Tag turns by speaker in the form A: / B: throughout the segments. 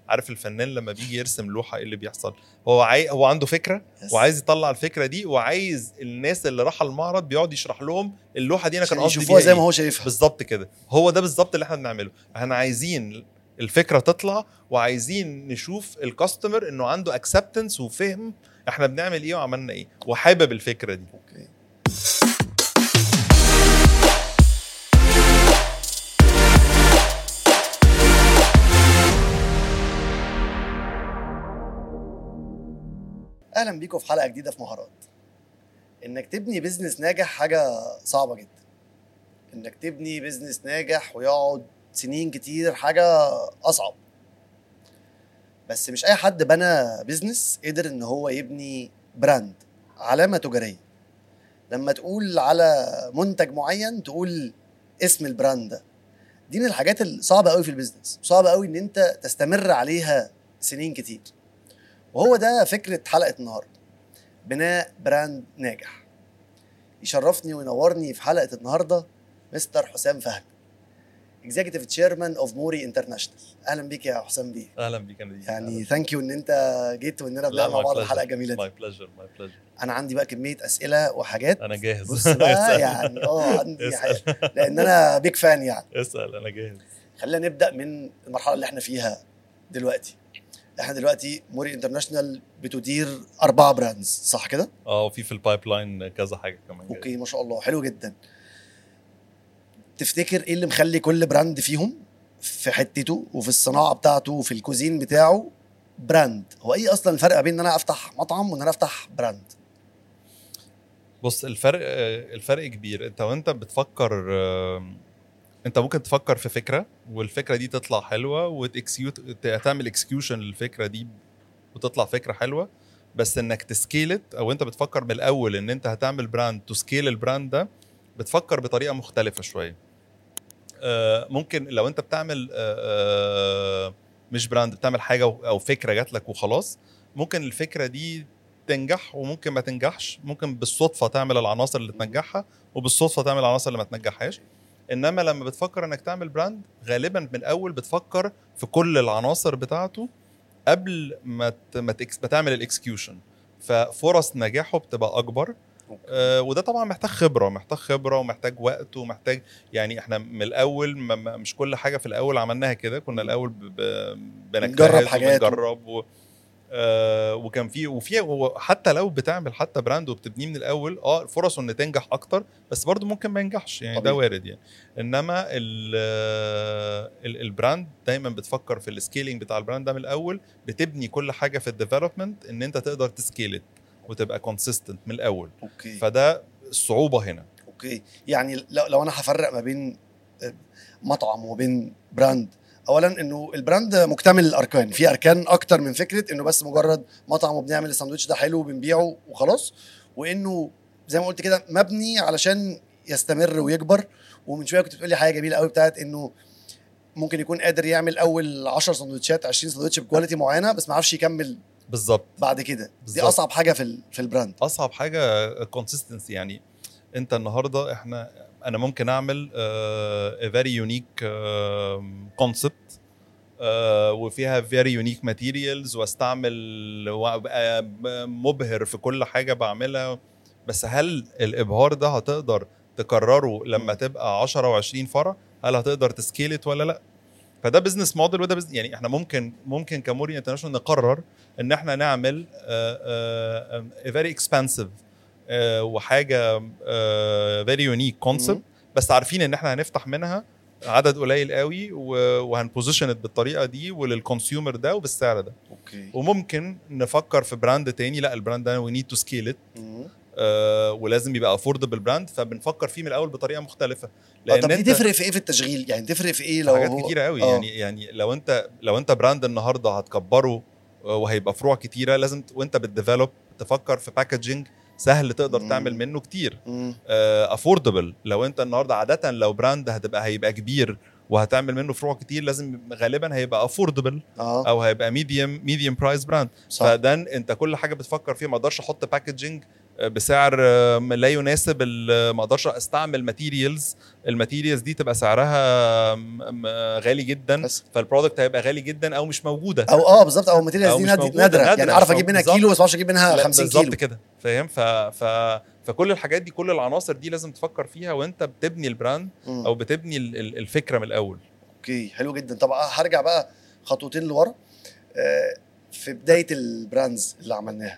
A: عارف الفنان لما بيجي يرسم لوحه ايه اللي بيحصل هو عاي... هو عنده فكره
B: يس.
A: وعايز يطلع الفكره دي وعايز الناس اللي راح المعرض بيقعد يشرح لهم اللوحه دي انا كان
B: عشان
A: قصدي
B: يشوفوها
A: بيها
B: زي
A: إيه.
B: ما هو شايفها
A: بالظبط كده هو ده بالظبط اللي احنا بنعمله احنا عايزين الفكره تطلع وعايزين نشوف الكاستمر انه عنده اكسبتنس وفهم احنا بنعمل ايه وعملنا ايه وحابب الفكره دي
B: اوكي اهلا بيكم في حلقه جديده في مهارات انك تبني بيزنس ناجح حاجه صعبه جدا انك تبني بيزنس ناجح ويقعد سنين كتير حاجه اصعب بس مش اي حد بنى بيزنس قدر ان هو يبني براند علامه تجاريه لما تقول على منتج معين تقول اسم البراند ده دي من الحاجات الصعبه قوي في البيزنس صعبه قوي ان انت تستمر عليها سنين كتير وهو ده فكره حلقه النهارده بناء براند ناجح يشرفني وينورني في حلقه النهارده مستر حسام فهمي اكزيكتيف تشيرمان اوف موري انترناشونال اهلا بيك يا حسام بيه
A: اهلا بيك انا دي
B: يعني ثانك يو ان انت جيت واننا بنعمل مع بعض الحلقه الجميله دي
A: ماي بليجر ماي بليجر
B: انا عندي بقى كميه اسئله وحاجات
A: انا جاهز
B: بص بقى
A: اسأل.
B: يعني اه عندي
A: اسأل.
B: حاجة لان انا بيك فان يعني
A: اسال انا جاهز
B: خلينا نبدا من المرحله اللي احنا فيها دلوقتي احنا دلوقتي موري انترناشونال بتدير اربعه براندز صح كده
A: اه وفي في البايب لاين كذا حاجه كمان جاية.
B: اوكي ما شاء الله حلو جدا تفتكر ايه اللي مخلي كل براند فيهم في حتته وفي الصناعه بتاعته وفي الكوزين بتاعه براند هو ايه اصلا الفرق ما بين ان انا افتح مطعم وان انا افتح براند
A: بص الفرق الفرق كبير انت وانت بتفكر آم، انت ممكن تفكر في فكره والفكره دي تطلع حلوه وتكسيوت تعمل اكسكيوشن للفكره دي وتطلع فكره حلوه بس انك تسكيلت او انت بتفكر من الاول ان انت هتعمل براند تسكيل البراند ده بتفكر بطريقه مختلفه شويه آه، ممكن لو انت بتعمل آه، آه، مش براند بتعمل حاجه او فكره جات لك وخلاص ممكن الفكره دي تنجح وممكن ما تنجحش ممكن بالصدفه تعمل العناصر اللي تنجحها وبالصدفه تعمل العناصر اللي ما تنجحهاش انما لما بتفكر انك تعمل براند غالبا من الاول بتفكر في كل العناصر بتاعته قبل ما ت- ما, تكس- ما تعمل الاكسكيوشن ففرص نجاحه بتبقى اكبر آه وده طبعا محتاج خبره محتاج خبره ومحتاج وقت ومحتاج يعني احنا من الاول ما ما- مش كل حاجه في الاول عملناها كده كنا الاول ب- ب- بنجتهد
B: بنجرب حاجات و-
A: وبنجرب و... آه وكان في وفي وحتى لو بتعمل حتى براند وبتبنيه من الاول اه فرصه ان تنجح اكتر بس برضو ممكن ما ينجحش يعني ده
B: طبيعي.
A: وارد يعني انما ال ال البراند دايما بتفكر في السكيلينج بتاع البراند ده من الاول بتبني كل حاجه في الديفلوبمنت ان انت تقدر تسكيلت وتبقى كونسيستنت من الاول
B: اوكي
A: فده الصعوبه هنا
B: اوكي يعني لو, لو انا هفرق ما بين آه، مطعم وبين براند اولا انه البراند مكتمل الاركان في اركان اكتر من فكره انه بس مجرد مطعم وبنعمل الساندوتش ده حلو وبنبيعه وخلاص وانه زي ما قلت كده مبني علشان يستمر ويكبر ومن شويه كنت بتقولي حاجه جميله قوي بتاعت انه ممكن يكون قادر يعمل اول 10 سندوتشات 20 سندوتش بكواليتي معينه بس ما عرفش يكمل
A: بالظبط
B: بعد كده دي
A: بالظبط.
B: اصعب حاجه في ال- في البراند
A: اصعب حاجه كونسيستنسي يعني انت النهارده احنا انا ممكن اعمل ا فيري يونيك كونسبت وفيها فيري يونيك ماتيريالز واستعمل وابقى مبهر في كل حاجه بعملها بس هل الابهار ده هتقدر تكرره لما تبقى 10 و20 فرع هل هتقدر تسكيلت ولا لا فده بزنس موديل وده بزنس يعني احنا ممكن ممكن كموري انترناشونال نقرر ان احنا نعمل فيري اكسبانسيف وحاجه فيري يونيك كونسبت بس عارفين ان احنا هنفتح منها عدد قليل قوي وهنبوزيشن بالطريقه دي وللكونسيومر ده وبالسعر ده
B: اوكي
A: وممكن نفكر في براند تاني لا البراند ده وي نيد تو سكيل ات
B: مم.
A: ولازم يبقى افوردبل براند فبنفكر فيه من الاول بطريقه مختلفه
B: آه، طب دي
A: أنت-
B: تفرق في ايه في التشغيل يعني تفرق في ايه لو
A: حاجات
B: هو-
A: كتيره قوي
B: آه.
A: يعني يعني لو انت لو انت براند النهارده هتكبره آه، وهيبقى فروع كتيره لازم ت- وانت بتديفلوب تفكر في باكجينج سهل تقدر
B: مم.
A: تعمل منه كتير
B: مم.
A: افوردبل لو انت النهارده عاده لو براند هتبقى هيبقى كبير وهتعمل منه فروع كتير لازم غالبا هيبقى افوردبل
B: اه
A: او هيبقى ميديوم ميديوم برايس براند
B: صح
A: فده انت كل حاجه بتفكر فيها ما اقدرش احط باكجينج بسعر آه، لا يناسب ال- ما اقدرش استعمل ماتيريالز الماتيريالز دي تبقى سعرها م- م- غالي جدا
B: بس.
A: فالبرودكت هيبقى غالي جدا او مش موجوده
B: او اه بالظبط او الماتيريالز
A: أو
B: دي
A: مش
B: ناد-
A: موجودة،
B: نادره
A: نادرة.
B: يعني اعرف اجيب منها
A: بالظبط.
B: كيلو بس ما اعرفش اجيب منها
A: لا،
B: 50
A: بالظبط
B: كيلو
A: كده فاهم ف... ف... فكل الحاجات دي كل العناصر دي لازم تفكر فيها وانت بتبني البراند
B: مم.
A: او بتبني ال- ال- الفكره من الاول
B: اوكي حلو جدا طب هرجع بقى خطوتين لورا آه، في بدايه البراندز اللي عملناها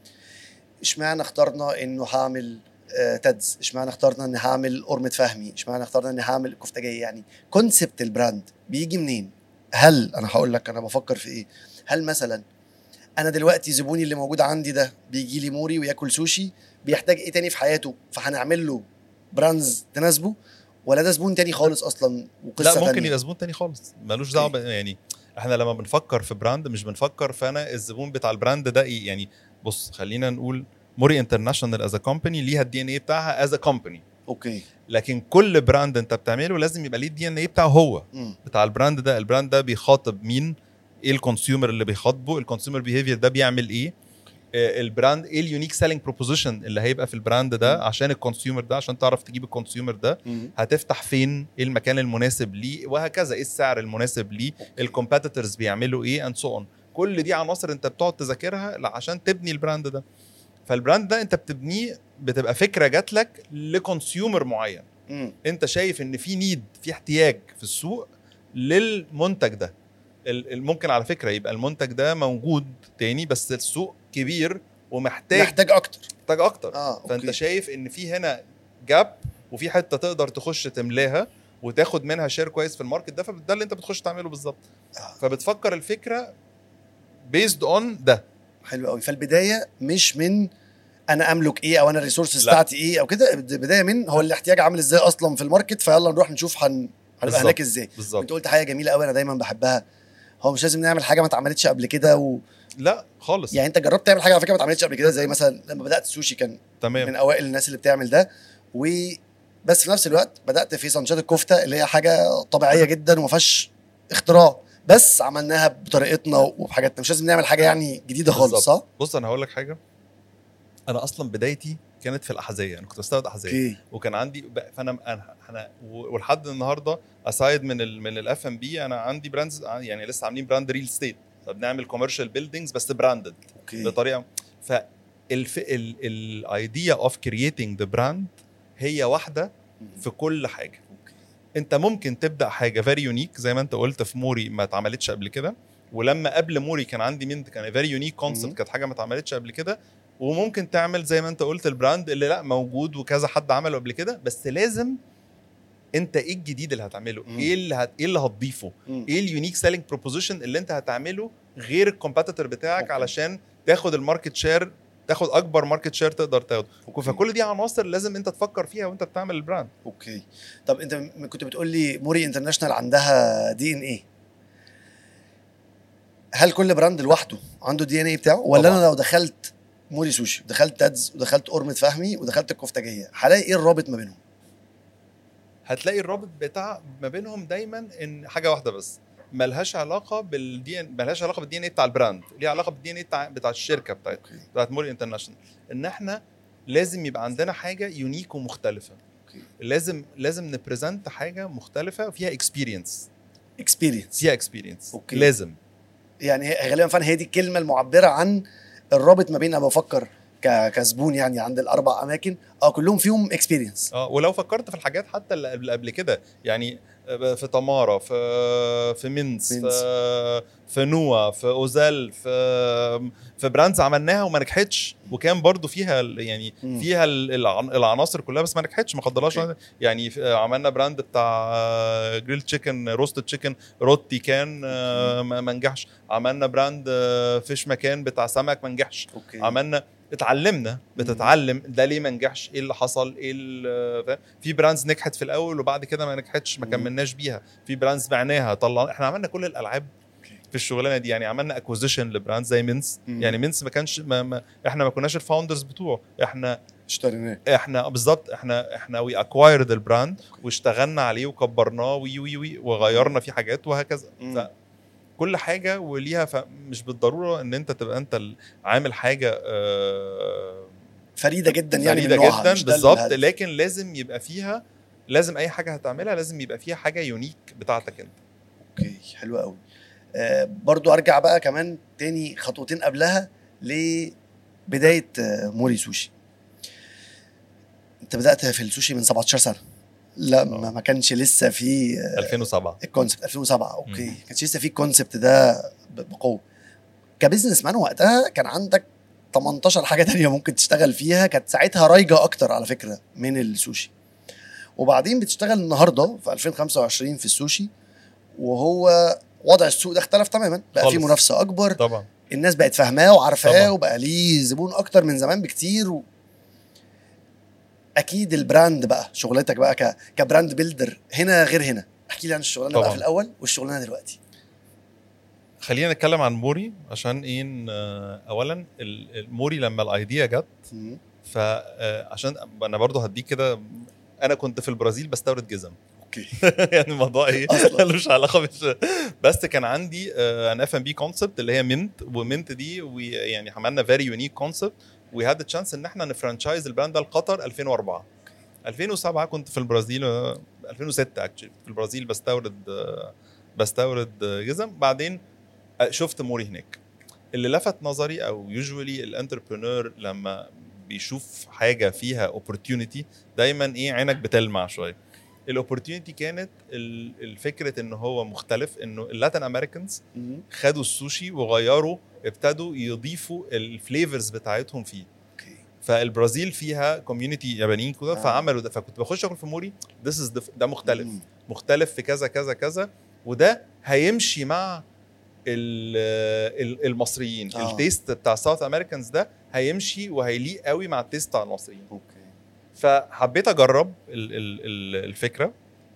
B: اشمعنى اخترنا انه هعمل آه، تادز اشمعنى اخترنا اني هعمل قرمه فهمي اشمعنى اخترنا اني هعمل كفتاجيه يعني كونسبت البراند بيجي منين هل انا هقول لك انا بفكر في ايه هل مثلا انا دلوقتي زبوني اللي موجود عندي ده بيجي لي موري وياكل سوشي بيحتاج ايه تاني في حياته فهنعمل له براندز تناسبه ولا ده زبون تاني خالص اصلا وقصه
A: لا ممكن
B: تانية؟
A: يبقى زبون تاني خالص ملوش دعوه ب- يعني احنا لما بنفكر في براند مش بنفكر فانا الزبون بتاع البراند ده ايه يعني بص خلينا نقول موري انترناشونال از كومباني ليها الدي ان اي بتاعها از كومباني
B: اوكي
A: لكن كل براند انت بتعمله لازم يبقى ليه الدي ان اي بتاعه هو
B: مم.
A: بتاع البراند ده البراند ده بيخاطب مين ايه الكونسيومر اللي بيخاطبه الكونسيومر بيهيفير ده بيعمل ايه آه، البراند ايه اليونيك سيلينج بروبوزيشن اللي هيبقى في البراند ده
B: مم.
A: عشان الكونسيومر ده عشان تعرف تجيب الكونسيومر ده
B: مم.
A: هتفتح فين ايه المكان المناسب ليه وهكذا ايه السعر المناسب ليه الكومبيتيتورز بيعملوا ايه اند سو اون كل دي عناصر انت بتقعد تذاكرها ل- عشان تبني البراند ده فالبراند ده انت بتبنيه بتبقى فكره جات لك لكونسيومر معين
B: مم.
A: انت شايف ان في نيد في احتياج في السوق للمنتج ده ال- ال- ممكن على فكره يبقى المنتج ده موجود تاني بس السوق كبير ومحتاج
B: محتاج اكتر
A: محتاج اكتر
B: اه
A: فانت
B: اوكي
A: شايف ان في هنا جاب وفي حته تقدر تخش تملاها وتاخد منها شير كويس في الماركت ده فده اللي انت بتخش تعمله بالظبط
B: آه.
A: فبتفكر الفكره بيزد اون ده
B: حلو قوي فالبدايه مش من انا املك ايه او انا الريسورسز
A: لا.
B: بتاعتي ايه او كده البدايه من هو الاحتياج عامل ازاي اصلا في الماركت فيلا نروح نشوف هن هنبقى
A: بالظبط.
B: هناك ازاي
A: بالظبط
B: انت قلت حاجه جميله قوي انا دايما بحبها هو مش لازم نعمل حاجه ما اتعملتش قبل كده و...
A: لا خالص
B: يعني انت جربت تعمل حاجه على فكره ما اتعملتش قبل كده زي مثلا لما بدات السوشي كان
A: تمام
B: من اوائل الناس اللي بتعمل ده و بس في نفس الوقت بدات في سانشات الكفته اللي هي حاجه طبيعيه جدا وما فيهاش اختراع بس عملناها بطريقتنا وبحاجاتنا مش لازم نعمل حاجه يعني جديده خالص
A: بالظبط.
B: صح؟
A: بص انا هقول لك حاجه انا اصلا بدايتي كانت في الاحذيه انا كنت بستورد احذيه
B: اوكي
A: وكان عندي ب- فانا انا انا و- ولحد النهارده اسايد من ال من الاف ام بي انا عندي براندز يعني لسه عاملين براند ريل ستيت فبنعمل كوميرشال بيلدينجز بس براندد
B: اوكي
A: بطريقه فالف الايديا اوف كرييتنج ذا براند هي واحده في كل حاجه
B: اوكي
A: انت ممكن تبدا حاجه فيري يونيك زي ما انت قلت في موري ما اتعملتش قبل كده ولما قبل موري كان عندي مين كان فيري يونيك
B: مم.
A: كونسبت كانت حاجه ما اتعملتش قبل كده وممكن تعمل زي ما انت قلت البراند اللي لا موجود وكذا حد عمله قبل كده بس لازم انت ايه الجديد اللي هتعمله
B: مم.
A: ايه اللي هت... ايه اللي هتضيفه
B: مم.
A: ايه اليونيك سيلينج بروبوزيشن اللي انت هتعمله غير الكومبيتيتور بتاعك
B: أوكي.
A: علشان تاخد الماركت شير تاخد اكبر ماركت شير تقدر تاخده
B: أوكي.
A: فكل دي عناصر لازم انت تفكر فيها وانت بتعمل البراند
B: اوكي طب انت م- كنت بتقول لي موري انترناشونال عندها دي ان ايه هل كل براند لوحده عنده دي ان ايه بتاعه ولا
A: طبعاً.
B: انا لو دخلت موري سوشي ودخلت تادز ودخلت قرمه فهمي ودخلت الكفتاجيه هلاقي ايه الرابط ما بينهم
A: هتلاقي الرابط بتاع ما بينهم دايما ان حاجه واحده بس ملهاش علاقه بالدي ان ملهاش علاقه بالدي ان اي بتاع البراند ليها علاقه بالدي ان اي بتاع بتاع الشركه بتاعت
B: اوكي
A: بتاعت موري انترناشونال ان احنا لازم يبقى عندنا حاجه يونيك ومختلفه
B: اوكي
A: لازم لازم نبريزنت حاجه مختلفه فيها اكسبيرينس
B: اكسبيرينس
A: فيها اكسبيرينس
B: أوكي.
A: لازم
B: يعني هي- غالبا فعلا هي دي الكلمه المعبره عن الرابط ما بين انا بفكر ك- كزبون يعني عند الاربع اماكن اه كلهم فيهم اكسبيرينس
A: اه ولو فكرت في الحاجات حتى اللي قبل قبل كده يعني في تمارا في في مينس
B: مينس.
A: في في نوا في اوزال في في براندز عملناها وما نجحتش وكان برضو فيها ال- يعني
B: مم.
A: فيها ال- العن- العناصر كلها بس ما نجحتش ما قدرناش
B: أوكي.
A: يعني في- عملنا براند بتاع جريل تشيكن روستد تشيكن روتي كان آه، ما ما نجحش عملنا براند آه، فيش مكان بتاع سمك ما نجحش
B: اوكي
A: عملنا اتعلمنا بتتعلم ده ليه ما نجحش ايه اللي حصل ايه ال- فاهم؟ في براندز نجحت في الاول وبعد كده ما نجحتش ما
B: مم.
A: كملناش بيها في براندز بعناها طلعنا احنا عملنا كل الالعاب
B: أوكي.
A: في الشغلانه دي يعني عملنا اكوزيشن لبراند زي مينس
B: مم.
A: يعني مينس ما كانش ما ما احنا ما كناش الفاوندرز بتوعه احنا
B: اشتريناه
A: احنا بالظبط احنا احنا وي اكوايرد البراند واشتغلنا عليه وكبرناه وي وي وي وغيرنا فيه حاجات وهكذا
B: مم.
A: ف- كل حاجه وليها فمش بالضروره ان انت تبقى انت ال- عامل حاجه آه،
B: فريده جدا يعني من
A: فريده
B: نوعها
A: جدا
B: مش ده
A: بالظبط
B: الهدف.
A: لكن لازم يبقى فيها لازم اي حاجه هتعملها لازم يبقى فيها حاجه يونيك بتاعتك انت
B: اوكي حلو قوي آه برضو ارجع بقى كمان تاني خطوتين قبلها لبدايه آه موري سوشي انت بدات في السوشي من 17 سنه لا ما ما كانش لسه في آه،
A: 2007
B: الكونسبت 2007 اوكي
A: مم.
B: ما كانش لسه في الكونسبت ده ب- بقوه كبزنس مان وقتها كان عندك 18 حاجه تانية ممكن تشتغل فيها كانت ساعتها رايجه اكتر على فكره من السوشي وبعدين بتشتغل النهارده في 2025 في السوشي وهو وضع السوق ده اختلف تماما بقى في
A: خالص.
B: منافسه اكبر
A: طبعا
B: الناس بقت فاهماه وعارفاه
A: طبعا.
B: وبقى ليه زبون اكتر من زمان بكتير و... اكيد البراند بقى شغلتك بقى ك... كبراند بيلدر هنا غير هنا احكي لي عن الشغلانه بقى
A: طبعا.
B: في الاول والشغلانه دلوقتي
A: خلينا نتكلم عن موري عشان ايه ن- اولا ال- الموري لما الايديا جت
B: مم.
A: فعشان انا برضو هديك كده انا كنت في البرازيل بستورد جزم
B: اوكي
A: يعني الموضوع ايه
B: أصلاً.
A: ملوش علاقه مش بس كان عندي ان اف ام بي كونسبت اللي هي منت ومنت دي وي- يعني عملنا فيري يونيك كونسبت وي هاد تشانس ان احنا نفرانشايز البراند ده لقطر 2004 2007 كنت في البرازيل آه، 2006 اكشلي في البرازيل بستورد آه، بستورد آه، جزم بعدين آه، شفت موري هناك اللي لفت نظري او يوجوالي الانتربرينور لما بيشوف حاجه فيها اوبورتيونيتي دايما ايه عينك بتلمع شويه الاوبورتيونيتي كانت ال- الفكره ان هو مختلف انه اللاتين امريكانز
B: مم.
A: خدوا السوشي وغيروا ابتدوا يضيفوا الفليفرز بتاعتهم فيه
B: اوكي
A: فالبرازيل فيها كوميونتي يابانيين كده
B: آه.
A: فعملوا ده فكنت بخش اكل في موري this is the- ده مختلف
B: مم.
A: مختلف في كذا كذا كذا وده هيمشي مع ال- ال- المصريين
B: آه.
A: التيست بتاع ساوث امريكانز ده هيمشي وهيليق قوي مع التيست بتاع المصريين
B: اوكي
A: فحبيت اجرب ال- ال- ال- الفكره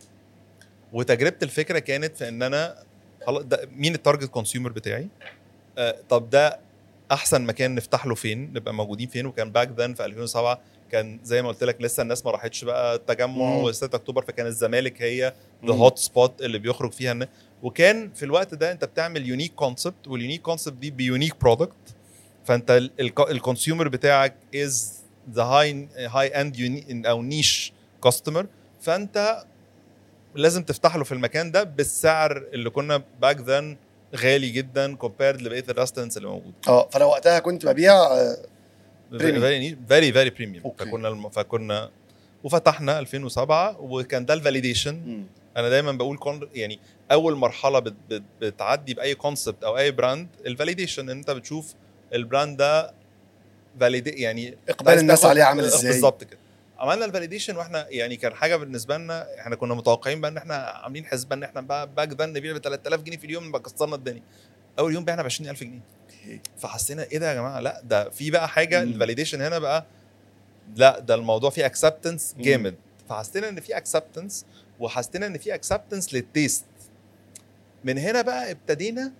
A: وتجربه الفكره كانت في ان انا خلاص ده مين التارجت كونسيومر بتاعي آه طب ده احسن مكان نفتح له فين نبقى موجودين فين وكان باك ذن في 2007 كان زي ما قلت لك لسه الناس ما راحتش بقى التجمع
B: مم.
A: و6 اكتوبر فكان الزمالك هي ذا
B: مم.
A: هوت سبوت اللي بيخرج فيها الناس وكان في الوقت ده انت بتعمل يونيك كونسبت واليونيك كونسبت دي بيونيك برودكت فانت الكونسيومر بتاعك از ذا هاي هاي اند او نيش كاستمر فانت لازم تفتح له في المكان ده بالسعر اللي كنا باك ذن غالي جدا كومبيرد لبقيه الريستورنتس اللي موجوده
B: اه فانا وقتها كنت ببيع آه، Premium.
A: فيري فيري فيري بريميوم
B: أوكي.
A: فكنا الم- فكنا وفتحنا 2007 وكان ده الفاليديشن
B: مم.
A: انا دايما بقول كون يعني اول مرحله بت بت بتعدي باي كونسبت او اي براند الفاليديشن ان انت بتشوف البراند ده فاليد يعني
B: اقبال
A: عايز
B: الناس
A: تاخد-
B: عليه عامل ازاي
A: بالظبط كده عملنا الفاليديشن واحنا يعني كان حاجه بالنسبه لنا احنا كنا متوقعين بقى ان احنا عاملين حسبه ان احنا بقى باك ذن نبيع ب 3000 جنيه في اليوم نبقى كسرنا الدنيا اول يوم بعنا ب 20000 جنيه
B: أوكي.
A: فحسينا ايه ده يا جماعه لا ده في بقى حاجه
B: مم.
A: الفاليديشن هنا بقى لا ده الموضوع فيه اكسبتنس
B: مم.
A: جامد فحسينا ان في اكسبتنس وحسينا ان في اكسبتنس للتيست من هنا بقى ابتدينا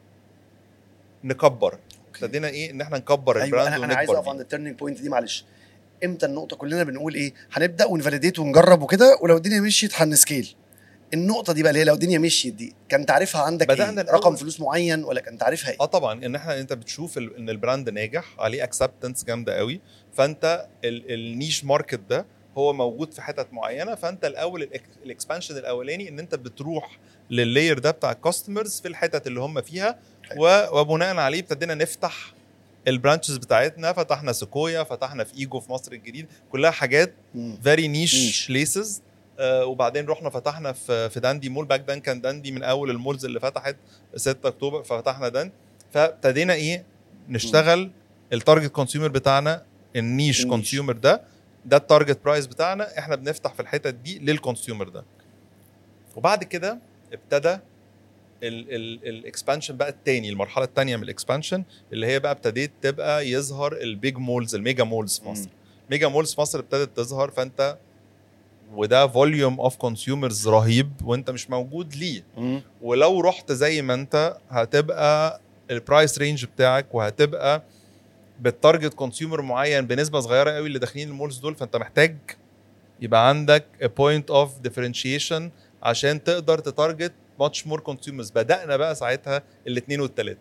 A: نكبر
B: أوكي.
A: ابتدينا ايه ان احنا نكبر
B: ايوه
A: البراند
B: انا انا عايز
A: ونكبر
B: اقف
A: بيه.
B: عند التيرنينج بوينت دي معلش امتى النقطه كلنا بنقول ايه هنبدا ونفاليديت ونجرب وكده ولو الدنيا مشيت هنسكيل النقطه دي بقى اللي هي لو الدنيا مشيت دي كان تعرفها عندك
A: بدأنا
B: إيه؟
A: الأول-
B: رقم فلوس معين ولا كان تعرفها ايه
A: اه طبعا ان احنا انت بتشوف ال- ان البراند ناجح عليه اكسبتنس جامده قوي فانت ال- النيش ماركت ده هو موجود في حتت معينه فانت الاول الإك- الاكسبانشن الاولاني ان انت بتروح لللاير ده بتاع الكاستمرز في الحتت اللي هم فيها و- وبناء عليه ابتدينا نفتح البرانشز بتاعتنا فتحنا سيكويا فتحنا في ايجو في مصر الجديد كلها حاجات
B: مم.
A: فيري نيش
B: نيش.
A: بليسز وبعدين رحنا فتحنا في في داندي مول باك دان كان داندي من اول المولز اللي فتحت 6 اكتوبر ففتحنا دان فابتدينا ايه نشتغل التارجت كونسيومر بتاعنا النيش
B: النيش.
A: كونسيومر ده ده التارجت برايس بتاعنا احنا بنفتح في الحتت دي للكونسيومر ده وبعد كده ابتدى الاكسبانشن بقى التاني المرحله الثانيه من الاكسبانشن اللي هي بقى ابتديت تبقى يظهر البيج مولز الميجا مولز في
B: مم.
A: مصر ميجا مولز في مصر ابتدت تظهر فانت وده فوليوم اوف كونسيومرز رهيب وانت مش موجود ليه
B: مم.
A: ولو رحت زي ما انت هتبقى البرايس رينج بتاعك وهتبقى بالتارجت كونسيومر معين بنسبه صغيره قوي اللي داخلين المولز دول فانت محتاج يبقى عندك بوينت اوف ديفرنشيشن عشان تقدر تتارجت ماتش مور كونسيومرز بدانا بقى ساعتها الاثنين والثلاث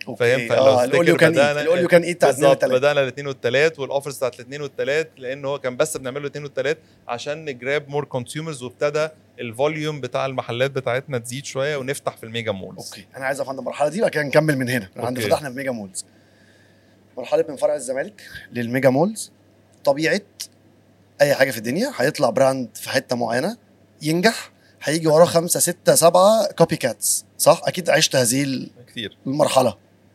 A: فاهم؟ فلو
B: اه
A: تفتكر
B: الاوليو كان
A: بدأنا-
B: ايت الاوليو كان ايت بتاع اثنين
A: بالظبط
B: وثلاثه
A: بدانا الاثنين والثلاث والاوفرز بتاعت الاثنين والثلاث لان هو كان بس بنعمل له الاثنين والثلاث عشان نجراب مور كونسيومرز وابتدى الفوليوم بتاع المحلات بتاعتنا تزيد شويه ونفتح في الميجا مولز
B: اوكي انا عايز افهم المرحله دي وبعد كده نكمل من هنا من عند
A: أوكي.
B: فتحنا في ميجا مولز مرحله من فرع الزمالك للميجا مولز طبيعه اي حاجه في الدنيا هيطلع براند في حته معينه ينجح هيجي وراه خمسه سته سبعه كوبي كاتس صح اكيد عشت هذه
A: كتير
B: المرحله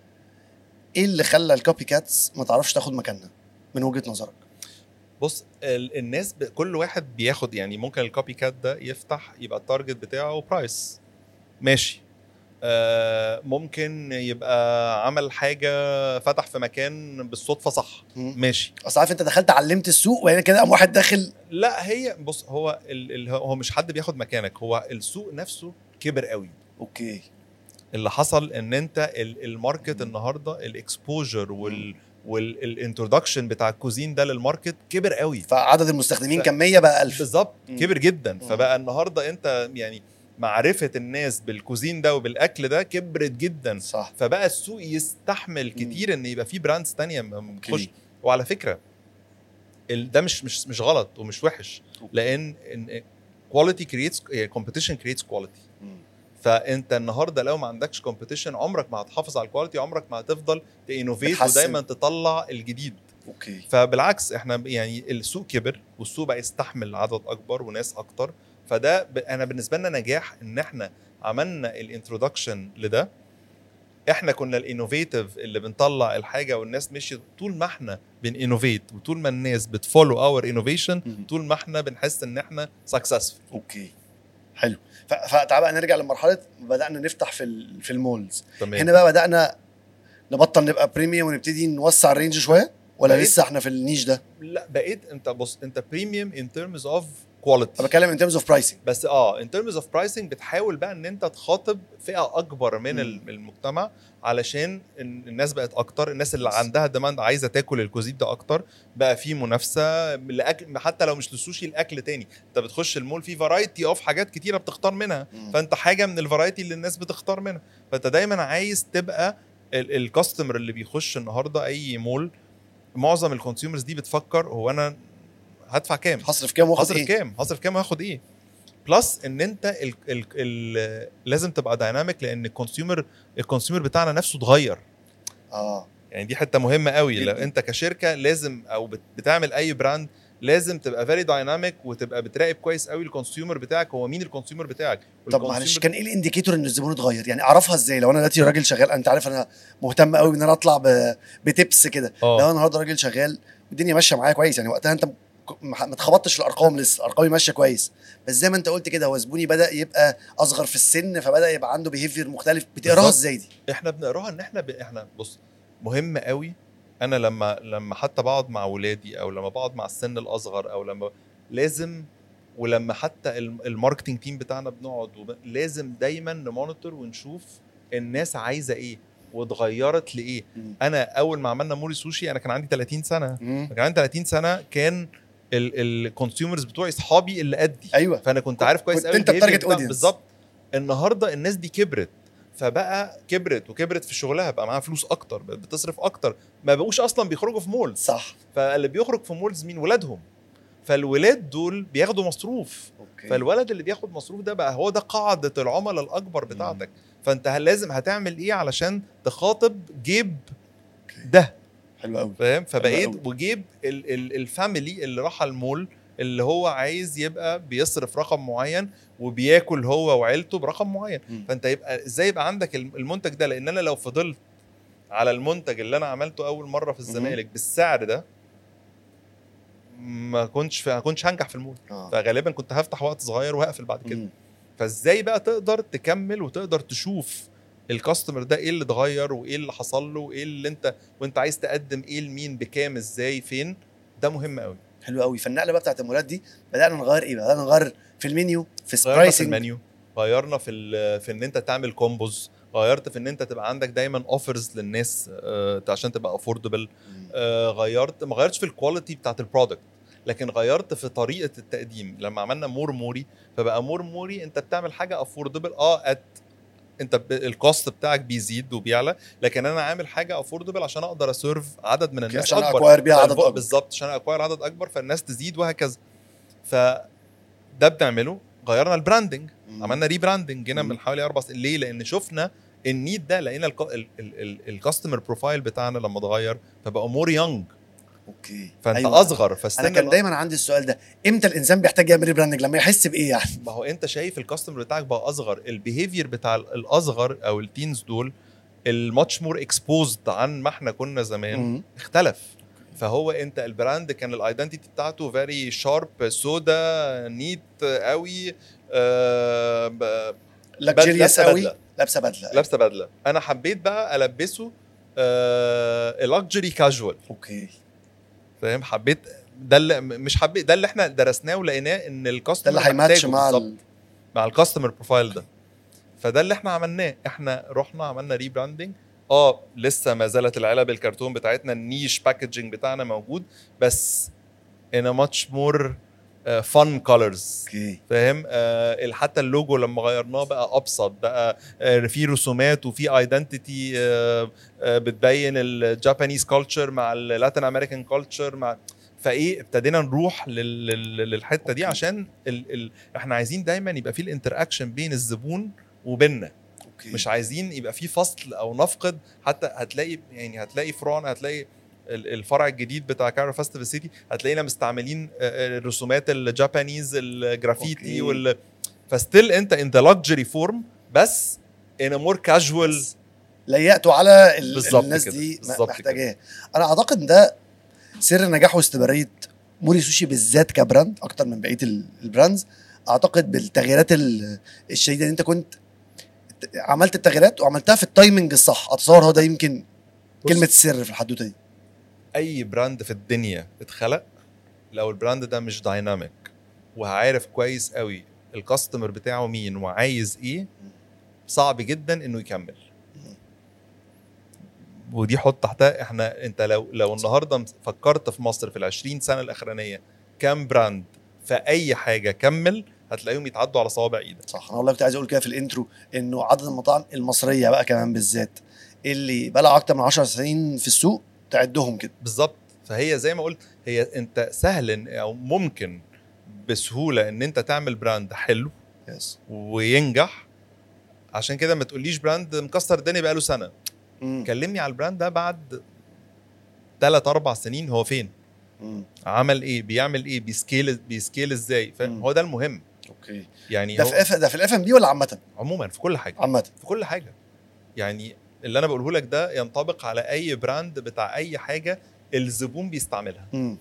B: ايه اللي خلى الكوبي كاتس ما تعرفش تاخد مكاننا من وجهه نظرك
A: بص ال- الناس ب... كل واحد بياخد يعني ممكن الكوبي كات ده يفتح يبقى التارجت بتاعه برايس ماشي آه ممكن يبقى عمل حاجه فتح في مكان بالصدفه صح
B: مم.
A: ماشي
B: اصل عارف انت دخلت علمت السوق وبعدين كده قام واحد داخل
A: لا هي بص هو ال... ال... هو مش حد بياخد مكانك هو السوق نفسه كبر قوي
B: اوكي
A: اللي حصل ان انت ال- الماركت
B: مم.
A: النهارده الاكسبوجر وال والانترودكشن بتاع الكوزين ده للماركت كبر قوي
B: فعدد المستخدمين
A: ف-
B: كان 100 بقى 1000
A: بالظبط
B: مم.
A: كبر جدا
B: مم.
A: فبقى النهارده انت يعني معرفه الناس بالكوزين ده وبالاكل ده كبرت جدا
B: صح
A: فبقى السوق يستحمل كتير ان يبقى في براندز تانية م- تخش
B: أوكي.
A: وعلى فكره ال- ده مش مش مش غلط ومش وحش
B: أوكي.
A: لان كواليتي كريتس كومبيتيشن كريتس كواليتي
B: مم.
A: فانت النهارده لو ما عندكش كومبيتيشن عمرك ما هتحافظ على الكواليتي عمرك ما هتفضل تانوفيت
B: بتحسن.
A: ودايما تطلع الجديد
B: اوكي
A: فبالعكس احنا ب- يعني السوق كبر والسوق بقى يستحمل عدد اكبر وناس اكتر فده ب... انا بالنسبه لنا نجاح ان احنا عملنا الانترودكشن لده احنا كنا الانوفيتيف اللي بنطلع الحاجه والناس مشيت طول ما احنا بنانوفيت وطول ما الناس بتفولو اور انوفيشن
B: مم.
A: طول ما احنا بنحس ان احنا سكسسفul
B: اوكي حلو ف- فتعال بقى نرجع لمرحله بدانا نفتح في ال- في المولز
A: تمام
B: هنا بقى بدانا نبطل نبقى بريميوم ونبتدي نوسع الرينج شويه ولا
A: بقيت-
B: لسه احنا في النيش ده
A: لا بقيت انت بص انت بريميوم ان ترمز اوف كواليتي
B: انا بتكلم ان ترمز اوف برايسنج
A: بس اه ان ترمز اوف برايسنج بتحاول بقى ان انت تخاطب فئه اكبر من
B: مم.
A: ال- المجتمع علشان ال- الناس بقت اكتر الناس اللي
B: بس.
A: عندها ديماند عايزه تاكل الكوزيت ده اكتر بقى في منافسه لأكل حتى لو مش للسوشي الاكل تاني انت بتخش المول في فرايتي اوف حاجات كتيره بتختار منها فانت حاجه من الفرايتي اللي الناس بتختار منها فانت دايما عايز تبقى الكاستمر اللي بيخش النهارده اي مول معظم الكونسيومرز دي بتفكر هو انا هدفع كام
B: هصرف كام واخد
A: هصرف
B: ايه
A: كام هصرف كام وهاخد ايه بلس ان انت ال ال ال لازم تبقى دايناميك لان الكونسيومر الكونسيومر بتاعنا نفسه اتغير
B: اه
A: يعني دي حته مهمه قوي لو
B: جداً.
A: انت كشركه لازم او بت- بتعمل اي براند لازم تبقى فيري دايناميك وتبقى بتراقب كويس قوي الكونسيومر بتاعك هو مين الكونسيومر بتاعك
B: طب معلش كان ايه الانديكيتور ان الزبون اتغير يعني اعرفها ازاي لو انا دلوقتي راجل شغال انت عارف انا مهتم قوي ان انا اطلع ب... بتبس كده لو
A: اه
B: انا النهارده راجل شغال والدنيا ماشيه معايا كويس يعني وقتها انت م- ما ما اتخبطتش في الارقام لسه ارقامي ماشيه كويس بس زي ما انت قلت كده هو زبوني بدا يبقى اصغر في السن فبدا يبقى عنده بيهيفير مختلف بتقراها
A: بالظبط.
B: ازاي دي
A: احنا بنقراها ان احنا ب... احنا بص مهم قوي انا لما لما حتى بقعد مع ولادي او لما بقعد مع السن الاصغر او لما لازم ولما حتى الم- الماركتينج تيم بتاعنا بنقعد وب... لازم دايما نمونيتور ونشوف الناس عايزه ايه واتغيرت لايه انا اول ما عملنا موري سوشي انا كان عندي 30 سنه
B: مم.
A: كان عندي 30 سنه كان الكونسيومرز بتوعي اصحابي اللي قدي
B: ايوه
A: فانا كنت عارف كويس
B: كنت
A: قوي
B: أنت
A: الbehavior
B: التارجت
A: بتاع-
B: audience.
A: بالظبط النهارده الناس دي كبرت فبقى كبرت وكبرت في شغلها بقى معاها فلوس اكتر بقت بتصرف اكتر ما بقوش اصلا بيخرجوا في مولز
B: صح
A: فاللي بيخرج في مولز مين ولادهم فالولاد دول بياخدوا مصروف
B: اوكي
A: فالولد اللي بياخد مصروف ده بقى هو ده قاعده العملاء الاكبر بتاعتك فانت هل- لازم هتعمل ايه علشان تخاطب جيب ده
B: حلو قوي
A: فاهم فبقيت
B: أوي.
A: وجيب ال- ال- الفاميلي اللي راح المول اللي هو عايز يبقى بيصرف رقم معين وبياكل هو وعيلته برقم معين
B: مم.
A: فانت يبقى ازاي يبقى عندك الم- المنتج ده لان انا لو فضلت على المنتج اللي انا عملته اول مره في الزمالك بالسعر ده ما كنتش ما كنتش هنجح في المول
B: اه
A: فغالبا كنت هفتح وقت صغير وهقفل بعد كده
B: مم.
A: فازاي بقى تقدر تكمل وتقدر تشوف الكاستمر ده ايه اللي اتغير وايه اللي حصل له وايه اللي انت وانت عايز تقدم ايه لمين بكام ازاي فين ده مهم قوي
B: حلو قوي فالنقله بقى بتاعت المولات دي بدانا نغير ايه بدانا نغير في المنيو في
A: غيرنا في
B: البرايسنج
A: المنيو غيرنا في ال- في ان انت تعمل كومبوز غيرت في ان انت تبقى عندك دايما اوفرز للناس آه، عشان تبقى افوردبل غيرت ما غيرتش في الكواليتي بتاعت البرودكت لكن غيرت في طريقه التقديم لما عملنا مور موري فبقى مور موري انت بتعمل حاجه افوردبل اه ات انت ب- الكوست بتاعك بيزيد وبيعلى لكن انا عامل حاجه افوردبل عشان اقدر اسيرف عدد من الناس
B: عشان
A: اكبر
B: اكواير بيها عدد
A: فالفو-
B: اكبر
A: بالظبط عشان اكواير عدد اكبر فالناس تزيد وهكذا فده بنعمله غيرنا البراندنج
B: مم.
A: عملنا ريبراندنج جينا
B: مم.
A: من حوالي اربع سنين ليه؟ لان شفنا النيد ده لقينا الكاستمر بروفايل بتاعنا لما اتغير فبقى مور يونج
B: اوكي
A: فانت
B: أيوة.
A: أيوة. اصغر فالسن
B: انا كان
A: الأ-
B: دايما عندي السؤال ده امتى الانسان بيحتاج يعمل ريبراندنج لما يحس بايه يعني
A: ما هو انت شايف الكاستمر بتاعك بقى اصغر البيهيفير بتاع ال- الاصغر او التينز دول الماتش مور اكسبوزد عن ما احنا كنا زمان
B: مم.
A: اختلف فهو انت البراند كان الايدنتيتي بتاعته فيري شارب سودا نيت قوي آه ب-
B: لكجيريوس
A: لابسة
B: قوي
A: بدلة.
B: لابسه بدله
A: لابسه بدله انا حبيت بقى البسه آه لكجري كاجوال
B: اوكي
A: فاهم حبيت ده اللي مش حبيت ده اللي احنا درسناه ولقيناه ان
B: ده
A: الكاستمر
B: اللي هيماتش
A: محتاجه
B: مع
A: بالظبط.
B: ال...
A: مع الكاستمر بروفايل ده فده اللي احنا عملناه احنا رحنا عملنا ريبراندنج اه لسه ما زالت العلب الكرتون بتاعتنا النيش باكجينج بتاعنا موجود بس in a much more uh, fun colors
B: اوكي
A: فاهم آه حتى اللوجو لما غيرناه بقى ابسط بقى آه في رسومات وفي ايدنتيتي آه آه بتبين الجابانيز كلتشر مع اللاتين امريكان كلتشر مع فايه ابتدينا نروح لل- لل- للحته دي
B: أوكي.
A: عشان ال ال احنا عايزين دايما يبقى في الانتراكشن بين الزبون وبيننا
B: اوكي
A: مش عايزين يبقى في فصل او نفقد حتى هتلاقي يعني هتلاقي فروعنا هتلاقي ال- الفرع الجديد بتاع كايرو فيستيفال سيتي هتلاقينا مستعملين آه، آه، الرسومات الجابانيز الجرافيتي
B: أوكي.
A: وال فستيل انت ان ذا لكجري فورم بس ان مور كاجوال
B: بس ليقتوا على ال...
A: بالظبط
B: الناس
A: كده،
B: دي
A: بالظبط
B: محتاجاه انا اعتقد إن ده سر نجاح واستمراريه موري سوشي بالذات كبراند اكتر من بقيه ال- البراندز اعتقد بالتغييرات ال- الشديده ان انت كنت عملت التغييرات وعملتها في التايمنج الصح اتصور هو ده يمكن كلمه السر في الحدوته دي
A: اي براند في الدنيا اتخلق لو البراند ده مش دايناميك وعارف كويس قوي الكاستمر بتاعه مين وعايز ايه صعب جدا انه يكمل ودي حط تحتها احنا انت لو لو النهارده فكرت في مصر في ال 20 سنه الاخرانيه كام براند في اي حاجه كمل هتلاقيهم يتعدوا على صوابع ايدك
B: صح انا والله كنت عايز اقول كده في الانترو انه عدد المطاعم المصريه بقى كمان بالذات اللي بقى لها اكتر من 10 سنين في السوق تعدهم كده
A: بالظبط فهي زي ما قلت هي انت سهل إن- او ممكن بسهوله ان انت تعمل براند حلو
B: يس
A: وينجح عشان كده ما تقوليش براند مكسر الدنيا بقاله سنه
B: مم.
A: كلمني على البراند ده بعد ثلاث اربع سنين هو فين
B: مم.
A: عمل ايه بيعمل ايه بيسكيل بيسكيل ازاي
B: مم.
A: فاهم هو ده المهم
B: اوكي
A: يعني
B: ده
A: هو
B: في اف ده في الاف ام بي ولا عامه
A: عموما في كل حاجه
B: عامه
A: في كل حاجه يعني اللي انا بقوله لك ده ينطبق على اي براند بتاع اي حاجه الزبون بيستعملها
B: مم.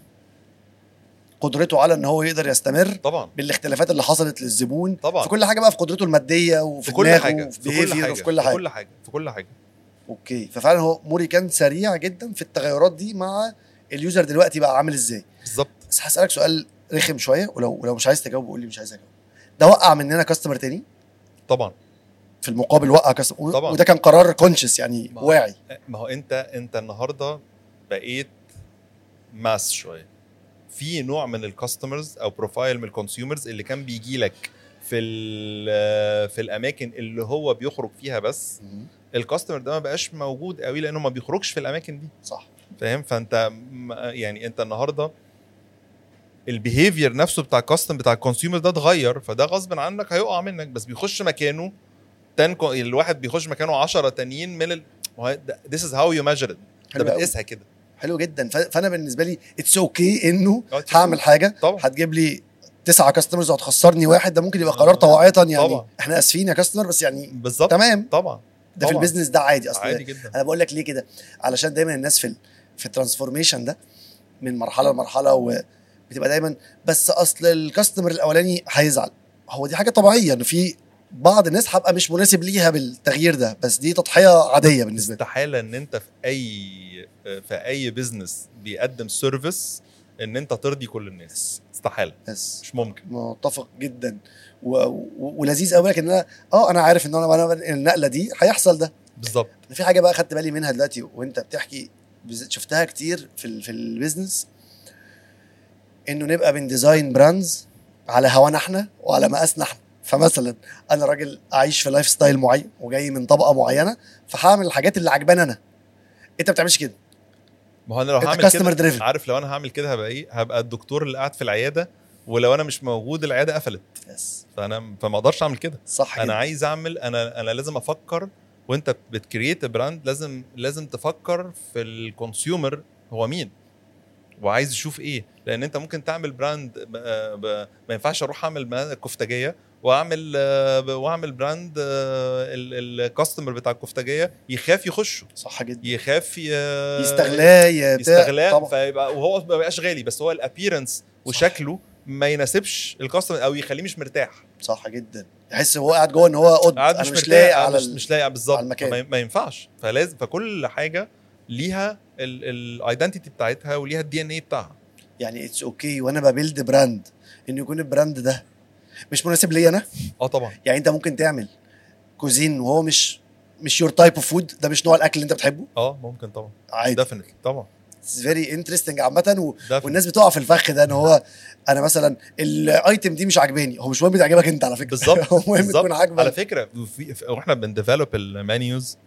B: قدرته على ان هو يقدر يستمر
A: طبعا
B: بالاختلافات اللي حصلت للزبون
A: طبعا
B: في كل حاجه بقى في قدرته الماديه وفي
A: في كل
B: دماغه
A: حاجه
B: وفي
A: في كل
B: behavior
A: حاجه
B: وفي كل حاجه
A: في كل حاجه في كل حاجه
B: اوكي ففعلا هو موري كان سريع جدا في التغيرات دي مع اليوزر دلوقتي بقى عامل ازاي
A: بالظبط
B: بس هسالك سؤال رخم شويه ولو ولو مش عايز تجاوب قول لي مش عايز اجاوب ده وقع مننا كاستمر تاني
A: طبعا
B: في المقابل وقع كاستمر
A: طبعا.
B: وده كان قرار كونشس يعني
A: ما هو-
B: واعي
A: ما هو انت انت النهارده بقيت ماس شويه في نوع من الكاستمرز او بروفايل من الكونسيومرز اللي كان بيجي لك في ال- في الاماكن اللي هو بيخرج فيها بس الكاستمر ده ما بقاش موجود قوي لانه ما بيخرجش في الاماكن دي
B: صح
A: فاهم فانت م- يعني انت النهارده البيهيفير نفسه بتاع الكاستم بتاع الكونسيومر ده اتغير فده غصب عنك هيقع منك بس بيخش مكانه تن الواحد بيخش مكانه 10 تانيين من ال ذيس از هاو يو ميجر ات
B: حلو
A: انت
B: قوي.
A: بتقيسها كده
B: حلو جدا ف- فانا بالنسبه لي اتس اوكي okay انه
A: اه،
B: هعمل حاجه
A: طبعا
B: هتجيب لي تسعة كاستمرز وهتخسرني واحد ده ممكن يبقى
A: آه،
B: قرار طواعية يعني
A: طبعا.
B: احنا اسفين يا كاستمر بس يعني
A: بالظبط
B: تمام
A: طبعا
B: ده في
A: طبعا.
B: البيزنس ده عادي اصلا
A: عادي جدا
B: انا بقول لك ليه كده علشان دايما الناس في ال... في الترانسفورميشن ده من مرحله لمرحله وبتبقى دايما بس اصل الكاستمر الاولاني هيزعل هو دي حاجه طبيعيه انه في بعض الناس هبقى مش مناسب ليها بالتغيير ده بس دي تضحيه عاديه بالنسبه لي
A: استحاله ان انت في اي في اي بزنس بيقدم سيرفيس ان انت ترضي كل الناس استحاله
B: بس
A: مش ممكن
B: متفق جدا و... و... ولذيذ قوي لك ان انا اه انا عارف ان انا انا النقله دي هيحصل ده
A: بالظبط
B: في حاجه بقى خدت بالي منها دلوقتي وانت بتحكي بز- شفتها كتير في ال... في البيزنس انه نبقى بنديزاين براندز على هوانا احنا وعلى مقاسنا احنا فمثلا انا راجل عايش في لايف ستايل معين وجاي من طبقه معينه فهعمل الحاجات اللي عجباني انا انت ما بتعملش كده
A: ما هو انا لو
B: انت
A: هعمل
B: كاستمر
A: كده
B: دريفن
A: عارف لو انا هعمل كده هبقى ايه هبقى الدكتور اللي قاعد في العياده ولو انا مش موجود العياده قفلت
B: يس
A: فانا فما اقدرش اعمل كده
B: صح
A: انا
B: كده
A: عايز اعمل انا انا لازم افكر وانت بتكريت براند لازم لازم تفكر في الكونسيومر هو مين وعايز يشوف ايه لان انت ممكن تعمل براند ب... ب... ما ينفعش اروح اعمل ما- كفتاجيه واعمل آه، ب- واعمل براند الكاستمر بتاع الكفتاجيه يخاف يخشه
B: صح جدا
A: يخاف ي...
B: يستغلاه يا بتاع.
A: يستغلاه
B: طبعا
A: فيبقى وهو ما بقاش غالي بس هو الابييرنس وشكله ما يناسبش الكاستمر او يخليه مش مرتاح
B: صح جدا يحس هو قاعد جوه ان هو قد
A: قاعد
B: انا
A: مش,
B: مش
A: مرتاح
B: لايق
A: على
B: على
A: مش,
B: ال...
A: مش لايق بالظبط
B: على المكان.
A: ما, ما ينفعش فلازم فكل حاجه ليها الايدنتيتي بتاعتها وليها الدي ان اي بتاعها
B: يعني اتس اوكي وانا ببيلد براند ان يكون البراند ده مش مناسب ليا انا
A: اه طبعا
B: يعني انت ممكن تعمل كوزين وهو مش مش يور تايب اوف فود ده مش نوع الاكل اللي انت بتحبه
A: اه ممكن طبعا
B: عادي
A: ديفنتلي طبعا
B: اتس فيري انترستنج عامه و...
A: definitely.
B: والناس بتقع في الفخ ده ان هو انا مثلا الايتم دي مش عاجباني هو مش مهم تعجبك انت على فكره
A: بالظبط
B: هو مهم
A: بالظبط.
B: تكون عاجبك
A: على فكره في في- واحنا بنديفلوب المنيوز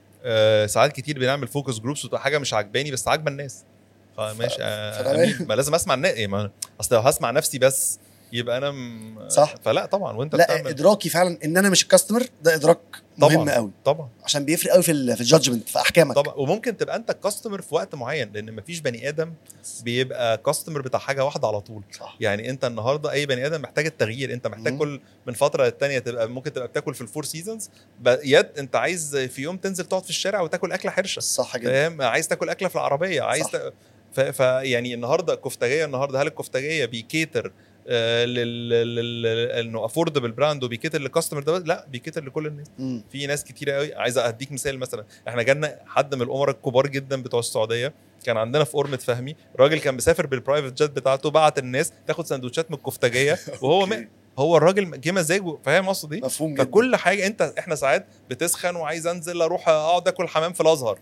A: آه ساعات كتير بنعمل فوكس جروبس وتبقى حاجه مش عاجباني بس عاجبه الناس خلاص ماشي آه
B: فتمام.
A: أمين. ما لازم اسمع الناس إيه ما اصل لو هسمع نفسي بس يبقى انا م...
B: صح.
A: فلا طبعا وانت
B: لا
A: بتعمل
B: ادراكي فعلا ان انا مش الكاستمر ده ادراك مهم
A: طبعاً.
B: قوي
A: طبعا
B: عشان بيفرق قوي في ال في الجادجمنت في احكامك
A: طبعا وممكن تبقى انت الكاستمر في وقت معين لان مفيش بني ادم بيبقى كاستمر بتاع حاجه واحده على طول
B: صح
A: يعني انت النهارده اي بني ادم محتاج التغيير انت محتاج
B: مم.
A: كل من فتره للتانيه تبقى ممكن تبقى بتاكل في الفور سيزونز يد انت عايز في يوم تنزل تقعد في الشارع وتاكل اكله حرشه
B: صح جدا
A: فاهم عايز تاكل اكله في العربيه عايز
B: صح.
A: ت... ف... ف يعني النهارده الكفتاجيه النهارده هل الكفتاجيه بيكيتر آه لل... لل... انه افوردبل براند وبيكيتر للكاستمر ده بس؟ لا بيكيتر لكل الناس
B: مم.
A: في ناس كتيره قوي عايز اديك مثال مثلا احنا جالنا حد من الامراء الكبار جدا بتوع السعوديه كان عندنا في قرمه فهمي راجل كان مسافر بالبرايفت جت بتاعته بعت الناس تاخد سندوتشات من الكفتاجيه وهو
B: أوكي.
A: ما هو الراجل جه مزاجه فاهم قصدي ايه؟
B: مفهوم جدا
A: فكل حاجه انت احنا ساعات بتسخن وعايز انزل اروح اقعد اكل حمام في الازهر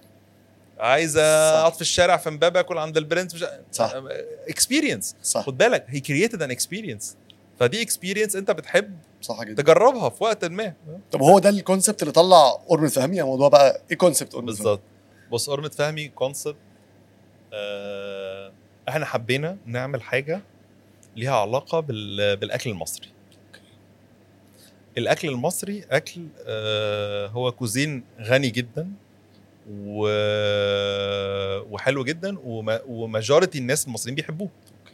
A: عايز اقعد في الشارع في امبابه اكل عند البرنس مش
B: صح.
A: اكسبيرينس
B: صح
A: خد بالك هي كرييتد ان اكسبيرينس فدي اكسبيرينس انت بتحب
B: صح جدا
A: تجربها في وقت ما
B: طب هو ده الكونسبت اللي طلع اوربن فهمي يعني موضوع بقى ايه كونسبت اوربن فهمي؟
A: بالظبط بص أرمة فهمي كونسبت آه احنا حبينا نعمل حاجه ليها علاقه بال... بالاكل المصري الاكل المصري اكل آه هو كوزين غني جدا و... وحلو جدا وما... وماجورتي الناس المصريين بيحبوه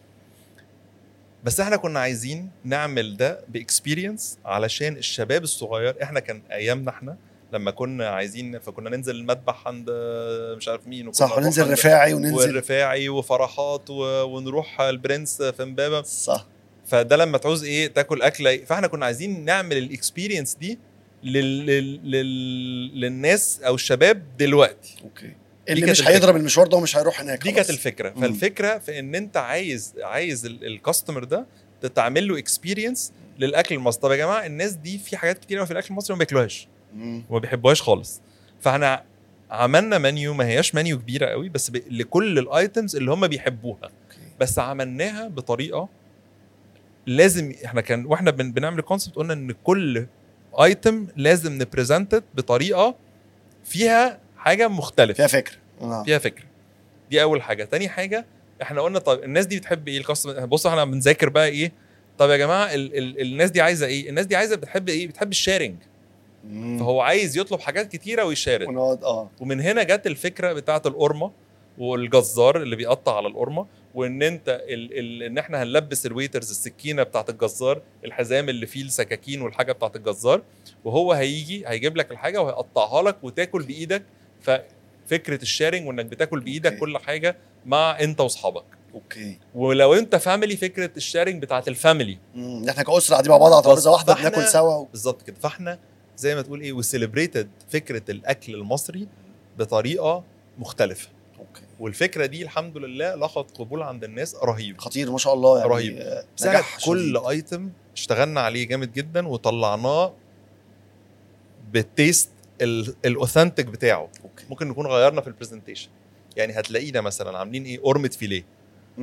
A: بس احنا كنا عايزين نعمل ده باكسبيرينس علشان الشباب الصغير احنا كان ايامنا احنا لما كنا عايزين فكنا ننزل المذبح عند مش عارف مين وكنا
B: صح
A: نروح
B: وننزل
A: عند-
B: رفاعي وننزل
A: والرفاعي وفرحات و... ونروح البرنس في امبابه
B: صح
A: فده لما تعوز ايه تاكل اكله فاحنا كنا عايزين نعمل الاكسبيرينس دي لل... لل... لل... للناس او الشباب دلوقتي
B: اوكي اللي
A: كانت
B: مش
A: الفكرة.
B: هيضرب المشوار ده ومش هيروح هناك
A: دي
B: خلاص.
A: كانت الفكره
B: مم.
A: فالفكره في ان انت عايز عايز ال- الكاستمر ده تعمل له اكسبيرينس للاكل المصري طب يا جماعه الناس دي في حاجات كتير قوي في الاكل المصري ما بياكلوهاش
B: مم.
A: وما بيحبوهاش خالص فاحنا عملنا منيو ما هياش منيو كبيره قوي بس ب... لكل الايتمز اللي هم بيحبوها
B: اوكي
A: بس عملناها بطريقه لازم احنا كان واحنا بن... بنعمل الكونسبت قلنا ان كل ايتم لازم نبريزنتد بطريقه فيها حاجه مختلفه
B: فيها فكره آه.
A: فيها فكره دي اول حاجه تاني حاجه احنا قلنا طب الناس دي بتحب ايه الكاستمر بص احنا بنذاكر بقى ايه طب يا جماعه ال ال الناس دي عايزه ايه الناس دي عايزه بتحب ايه بتحب الشيرنج
B: مم.
A: فهو عايز يطلب حاجات كتيره ويشارك
B: ونقعد اه
A: ومن هنا جت الفكره بتاعه القرمه والجزار اللي بيقطع على القرمه وان انت ال ال ان احنا هنلبس الويترز السكينه بتاعه الجزار الحزام اللي فيه السكاكين والحاجه بتاعه الجزار وهو هيجي هيجيب لك الحاجه وهيقطعها لك وتاكل بايدك ففكره الشيرنج وانك بتاكل بايدك
B: أوكي.
A: كل حاجه مع انت واصحابك
B: اوكي
A: ولو انت فاميلي فكره الشيرنج بتاعه الفاميلي
B: مم. إن احنا كاسره قاعدين مع بعض على ترابيزه واحده
A: فإحنا-
B: بناكل سوا و...
A: بالظبط كده فاحنا زي ما تقول ايه وسيلبريتد فكره الاكل المصري بطريقه مختلفه
B: اوكي
A: والفكره دي الحمد لله لقت قبول عند الناس رهيب
B: خطير ما شاء الله يعني
A: رهيب.
B: آه،
A: ساعة
B: نجاح
A: كل
B: شديد.
A: ايتم اشتغلنا عليه جامد جدا وطلعناه بالتيست ال- الاوثنتيك بتاعه
B: اوكي
A: ممكن نكون غيرنا في البرزنتيشن يعني هتلاقينا مثلا عاملين ايه قرمه فيليه
B: مم.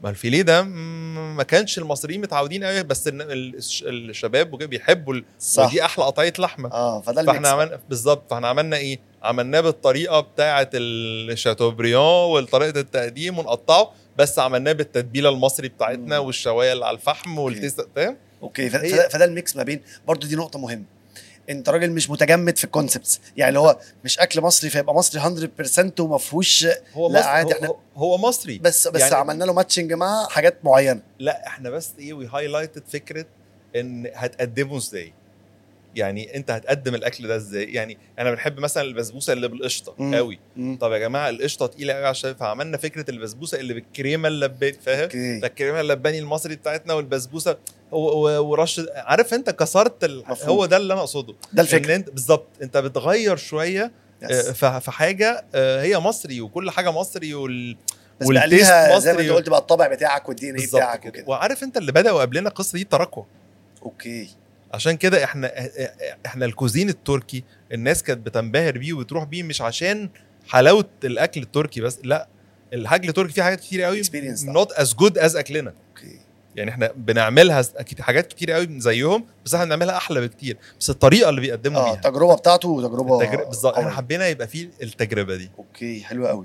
A: ما الفيليه ده مم، ما كانش المصريين متعودين قوي بس ال- ال- الش- الشباب وكده بيحبوا ال-
B: صح
A: ودي احلى قطعيه لحمه
B: اه فده
A: فاحنا
B: الميكس
A: عملنا بالظبط فاحنا عملنا ايه عملناه بالطريقه بتاعه الشاتوبريان وطريقه التقديم ونقطعه بس عملناه بالتتبيله المصري بتاعتنا
B: مم.
A: والشوايه اللي على الفحم والتيست فاهم
B: اوكي ف-
A: هي-
B: فده, فده الميكس ما بين برضو دي نقطه مهمه انت راجل مش متجمد في الكونسبتس يعني اللي هو مش اكل مصري فيبقى مصري 100% وما فيهوش
A: هو
B: لا،
A: مصري
B: عادي،
A: هو,
B: إحنا-
A: هو- هو مصري
B: بس بس
A: يعني-
B: عملنا له ماتشنج مع حاجات معينه
A: لا احنا بس ايه وي هايلايتد فكره ان هتقدمه ازاي يعني انت هتقدم الاكل ده ازاي يعني انا بنحب مثلا البسبوسه اللي بالقشطه
B: مم.
A: قوي
B: مم.
A: طب يا جماعه القشطه تقيله قوي عشان فعملنا فكره البسبوسه اللي بالكريمه اللباني فاهم
B: اوكي
A: الكريمه اللباني المصري بتاعتنا والبسبوسه و- و- ورش عارف انت كسرت ال...
B: مفهوم.
A: هو ده اللي انا اقصده
B: ده
A: ان
B: الفكره
A: انت بالظبط انت بتغير شويه
B: يس.
A: آه، ف- في حاجه آه، هي مصري وكل حاجه مصري وال
B: بس بقى
A: والتيست
B: ليها زي ما
A: مصري
B: انت قلت بقى الطابع بتاعك والدي ان اي
A: بالظبط
B: بتاعك
A: كده
B: وكده
A: وعارف انت اللي بداوا قبلنا القصه دي التراكوة
B: اوكي
A: عشان كده احنا احنا الكوزين التركي الناس كانت بتنبهر بيه وبتروح بيه مش عشان حلاوه الاكل التركي بس لا الاكل التركي فيه حاجات كتير قوي
B: Experience طبعا.
A: نوت از جود از اكلنا
B: اوكي
A: يعني احنا بنعملها س- اكيد حاجات كتير قوي زيهم بس احنا بنعملها احلى بكتير بس الطريقه اللي بيقدموا
B: اه
A: بيها
B: التجربه بتاعته تجربه
A: التجر- بالظبط احنا
B: قوية.
A: حبينا يبقى فيه التجربه دي
B: اوكي حلو قوي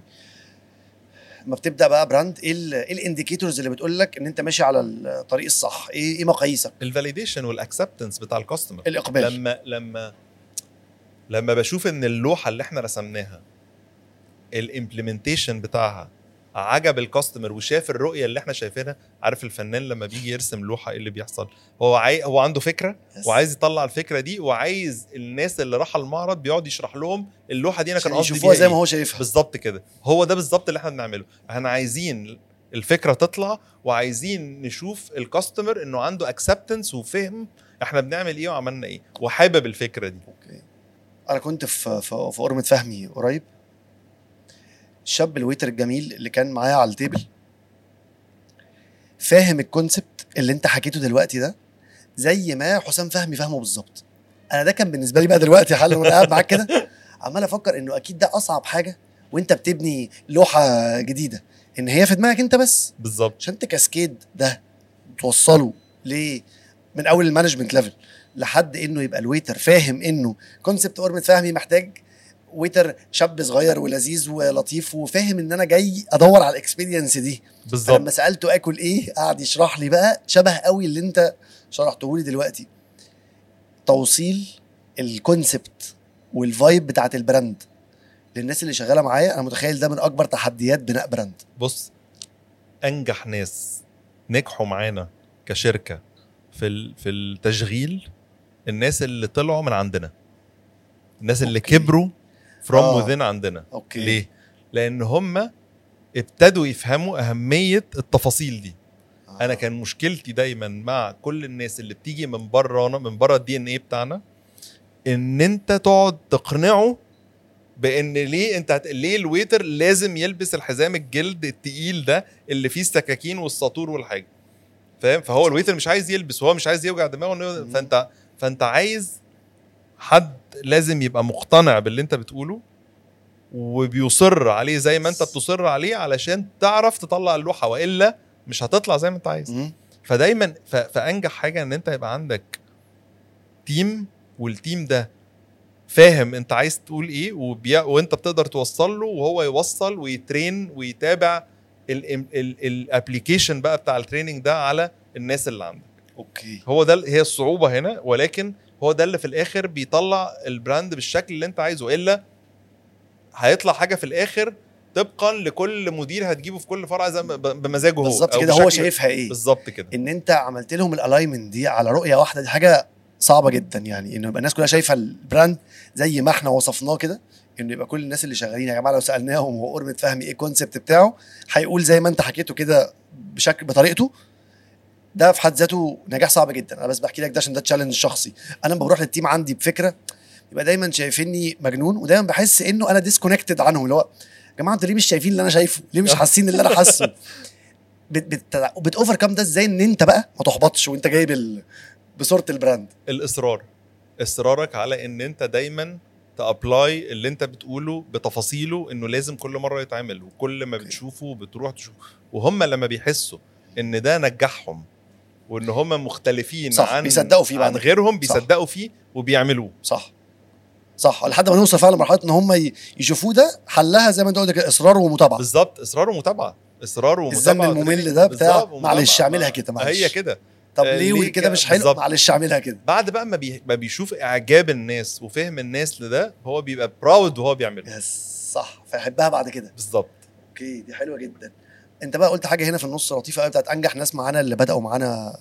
B: لما بتبدا بقى براند ايه ال- ايه الانديكيتورز اللي بتقول لك ان انت ماشي على الطريق الصح ايه ايه مقاييسك
A: الفاليديشن والاكسبتنس بتاع الكاستمر
B: الاقبال
A: لما لما لما بشوف ان اللوحه اللي احنا رسمناها الامبلمنتيشن بتاعها عجب الكاستمر وشاف الرؤيه اللي احنا شايفينها عارف الفنان لما بيجي يرسم لوحه ايه اللي بيحصل هو عاي... هو عنده فكره
B: يس.
A: وعايز يطلع الفكره دي وعايز الناس اللي راح المعرض بيقعد يشرح لهم اللوحه دي انا كان
B: عشان
A: قصدي
B: يشوفوها
A: بيها
B: زي
A: إيه.
B: ما هو شايفها
A: بالظبط كده هو ده بالظبط اللي احنا بنعمله احنا عايزين الفكره تطلع وعايزين نشوف الكاستمر انه عنده اكسبتنس وفهم احنا بنعمل ايه وعملنا ايه وحابب الفكره دي
B: اوكي انا كنت في في, في قرمه فهمي قريب الشاب الويتر الجميل اللي كان معايا على التيبل فاهم الكونسبت اللي انت حكيته دلوقتي ده زي ما حسام فهمي فاهمه بالظبط انا ده كان بالنسبه لي بقى دلوقتي حل وانا قاعد معاك كده عمال افكر انه اكيد ده اصعب حاجه وانت بتبني لوحه جديده ان هي في دماغك انت بس
A: بالظبط
B: عشان تكاسكيد ده توصله ليه من اول المانجمنت ليفل لحد انه يبقى الويتر فاهم انه كونسبت اورمت فهمي محتاج ويتر شاب صغير ولذيذ ولطيف وفاهم ان انا جاي ادور على الاكسبيرينس دي لما
A: بالظبط
B: سالته اكل ايه قعد يشرح لي بقى شبه قوي اللي انت شرحته لي دلوقتي توصيل الكونسبت والفايب بتاعت البراند للناس اللي شغاله معايا انا متخيل ده من اكبر تحديات بناء براند
A: بص انجح ناس نجحوا معانا كشركه في ال- في التشغيل الناس اللي طلعوا من عندنا الناس اللي
B: أوكي.
A: كبروا فروم
B: آه.
A: وذين عندنا
B: اوكي
A: ليه لان هم ابتدوا يفهموا اهميه التفاصيل دي
B: آه.
A: انا كان مشكلتي دايما مع كل الناس اللي بتيجي من بره من بره الدي ان ايه بتاعنا ان انت تقعد تقنعه بان ليه انت هت... ليه الويتر لازم يلبس الحزام الجلد التقيل ده اللي فيه السكاكين والساطور والحاجه فاهم فهو الويتر مش عايز يلبس وهو مش عايز يوجع دماغه إنه-
B: مم.
A: فانت فانت عايز حد لازم يبقى مقتنع باللي انت بتقوله وبيصر عليه زي ما انت بتصر عليه علشان تعرف تطلع اللوحه والا مش هتطلع زي ما انت عايز
B: مم.
A: فدايما ف... فانجح حاجه ان انت يبقى عندك تيم والتيم ده فاهم انت عايز تقول ايه وبي... وانت بتقدر توصل له وهو يوصل ويترين ويتابع الابلكيشن بقى بتاع التريننج ده على الناس اللي عندك
B: اوكي
A: هو ده هي الصعوبه هنا ولكن هو ده اللي في الاخر بيطلع البراند بالشكل اللي انت عايزه الا هيطلع حاجه في الاخر طبقا لكل مدير هتجيبه في كل فرع زي ما- ب- بمزاجه هو
B: بالظبط
A: أو
B: كده هو
A: بشكل-
B: شايفها ايه
A: بالظبط كده
B: ان انت عملت لهم الالاينمنت دي على رؤيه واحده دي حاجه صعبه جدا يعني انه يبقى الناس كلها شايفه البراند زي ما احنا وصفناه كده انه يبقى كل الناس اللي شغالين يا جماعه لو سالناهم هو اوربت فهمي ايه الكونسيبت بتاعه هيقول زي ما انت حكيته كده بشكل بطريقته ده في حد ذاته نجاح صعب جدا انا بس بحكي لك ده عشان ده تشالنج شخصي انا لما بروح للتيم عندي بفكره يبقى دايما شايفيني مجنون ودايما بحس انه انا ديسكونكتد عنهم اللي هو يا جماعه انتوا ليه مش شايفين اللي انا شايفه؟ ليه مش حاسين اللي انا حاسه؟ بت بت بتوفر كام ده ازاي ان انت بقى ما تحبطش وانت جايب ال... بصوره البراند
A: الاصرار اصرارك على ان انت دايما تابلاي اللي انت بتقوله بتفاصيله انه لازم كل مره يتعمل وكل ما
B: أوكي.
A: بتشوفه بتروح تشوف وهم لما بيحسوا ان ده نجحهم وان هم مختلفين
B: صح،
A: عن
B: بيصدقوا فيه بعد
A: عن
B: كده.
A: غيرهم
B: صح.
A: بيصدقوا فيه وبيعملوه
B: صح صح لحد ما نوصل فعلا لمرحله ان هم ي- يشوفوه ده حلها زي ما انت قلت كده اصرار ومتابعه
A: بالظبط اصرار ومتابعه اصرار ومتابعه
B: الزن الممل ده بتاع
A: بالظبط، ومتابعة.
B: معلش اعملها كده معلش
A: هي كده
B: طب
A: آه،
B: ليه
A: ليه
B: وكده
A: كده؟
B: مش حلو
A: بالظبط.
B: معلش اعملها كده
A: بعد بقى ما, بي... ما بيشوف اعجاب الناس وفهم الناس لده هو بيبقى براود وهو بيعمله
B: يس صح فيحبها بعد كده
A: بالظبط
B: اوكي دي حلوه جدا انت بقى قلت حاجه هنا في النص لطيفه قوي بتاعت انجح ناس معانا اللي بداوا معانا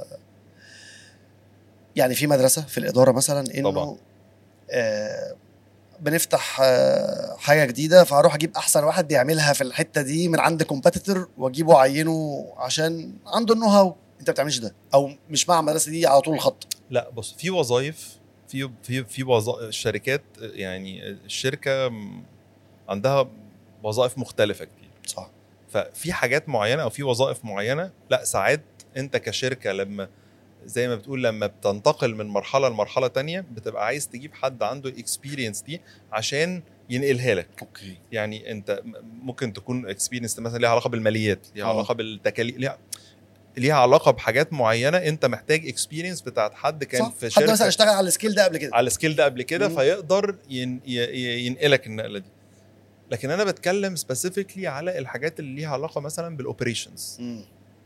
B: يعني في مدرسه في الاداره مثلا انه
A: طبعا.
B: آه بنفتح آه حاجه جديده فهروح اجيب احسن واحد بيعملها في الحته دي من عند كومبيتيتور واجيبه اعينه عشان عنده النو هاو انت ما بتعملش ده او مش مع المدرسه دي على طول الخط
A: لا بص في وظائف في في في وظائف الشركات يعني الشركه م- عندها وظائف مختلفه كتير
B: صح
A: ففي حاجات معينه او في وظائف معينه لا ساعات انت كشركه لما زي ما بتقول لما بتنتقل من مرحله لمرحله تانية بتبقى عايز تجيب حد عنده الاكسبيرينس دي عشان ينقلها لك
B: اوكي
A: يعني انت م- ممكن تكون اكسبيرينس مثلا ليها علاقه بالماليات ليها
B: آه.
A: علاقه بالتكاليف ليها ليها علاقه بحاجات معينه انت محتاج اكسبيرينس بتاعت حد كان
B: صح
A: في
B: حد
A: شركه
B: مثلا اشتغل على السكيل ده قبل كده
A: على السكيل ده قبل كده
B: مم.
A: فيقدر ين... ي... ي- ينقلك النقله دي لكن انا بتكلم سبيسيفيكلي على الحاجات اللي ليها علاقه مثلا بالاوبريشنز
B: مم.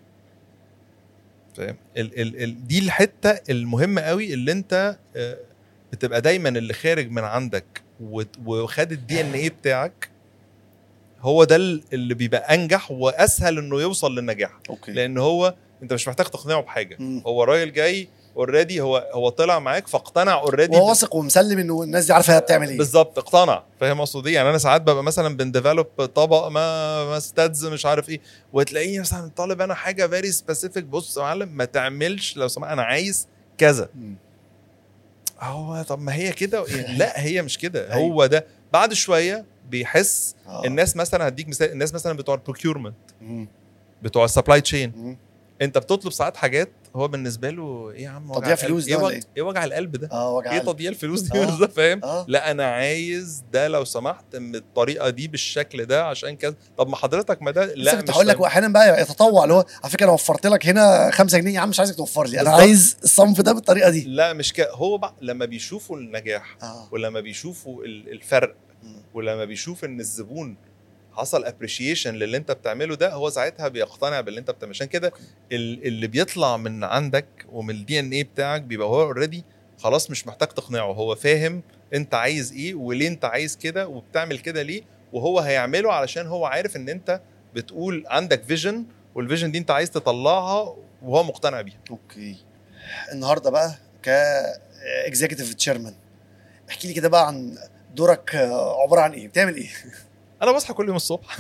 A: فاهم ال... ال... ال... دي الحته المهمه قوي اللي انت آه، بتبقى دايما اللي خارج من عندك وت- وخد الدي ان ايه بتاعك هو ده ال- اللي بيبقى انجح واسهل انه يوصل للنجاح
B: اوكي
A: لان هو انت مش محتاج تقنعه بحاجه
B: مم.
A: هو راجل جاي اوريدي هو هو طلع معاك فاقتنع اوريدي
B: وهو واثق ومسلم انه الناس دي عارفه هي بتعمل ايه
A: بالظبط اقتنع فاهم اقصد ايه يعني انا ساعات ببقى مثلا بنديفلوب طبق ما ما ستادز مش عارف ايه وتلاقيني مثلا طالب انا حاجه فيري سبيسيفيك بص يا معلم ما تعملش لو سمحت انا عايز كذا
B: مم.
A: هو طب ما هي كده يعني لا هي مش كده
B: أيوة.
A: هو ده بعد شويه بيحس
B: آه.
A: الناس مثلا هديك مثال الناس مثلا بتوع البروكيورمنت
B: مم.
A: بتوع السبلاي تشين
B: مم.
A: انت بتطلب ساعات حاجات هو بالنسبه له ايه يا عم وجع
B: تضييع
A: القلب؟
B: فلوس ده
A: ايه
B: ولا
A: وجع-
B: ايه؟
A: ايه وجع القلب ده
B: اه وجع
A: ايه
B: قلب.
A: تضييع الفلوس دي
B: آه.
A: ده فاهم
B: اه
A: لا انا عايز ده لو سمحت من الطريقه دي بالشكل ده عشان كذا طب ما حضرتك ما ده
B: لا
A: لا
B: كنت
A: مش
B: هقول لك
A: فاهم.
B: واحيانا بقى يتطوع اللي هو على فكره انا وفرت لك هنا 5 جنيه يا عم مش عايزك توفر لي انا
A: بالظبط.
B: عايز الصنف ده بالطريقه دي
A: لا مش كده هو بقى لما بيشوفوا النجاح
B: اه
A: ولما بيشوفوا ال- الفرق
B: مم.
A: ولما بيشوف ان الزبون حصل ابريشيشن للي انت بتعمله ده هو ساعتها بيقتنع باللي انت بتعمله عشان كده ال- اللي بيطلع من عندك ومن الدي ان ايه بتاعك بيبقى هو اوريدي خلاص مش محتاج تقنعه هو فاهم انت عايز ايه وليه انت عايز كده وبتعمل كده ليه وهو هيعمله علشان هو عارف ان انت بتقول عندك فيجن والفيجن دي انت عايز تطلعها وهو مقتنع بيها
B: اوكي النهارده بقى ك اكزيكتيف تشيرمان احكي لي كده بقى عن دورك آه، عباره عن ايه بتعمل ايه
A: انا بصحى كل يوم الصبح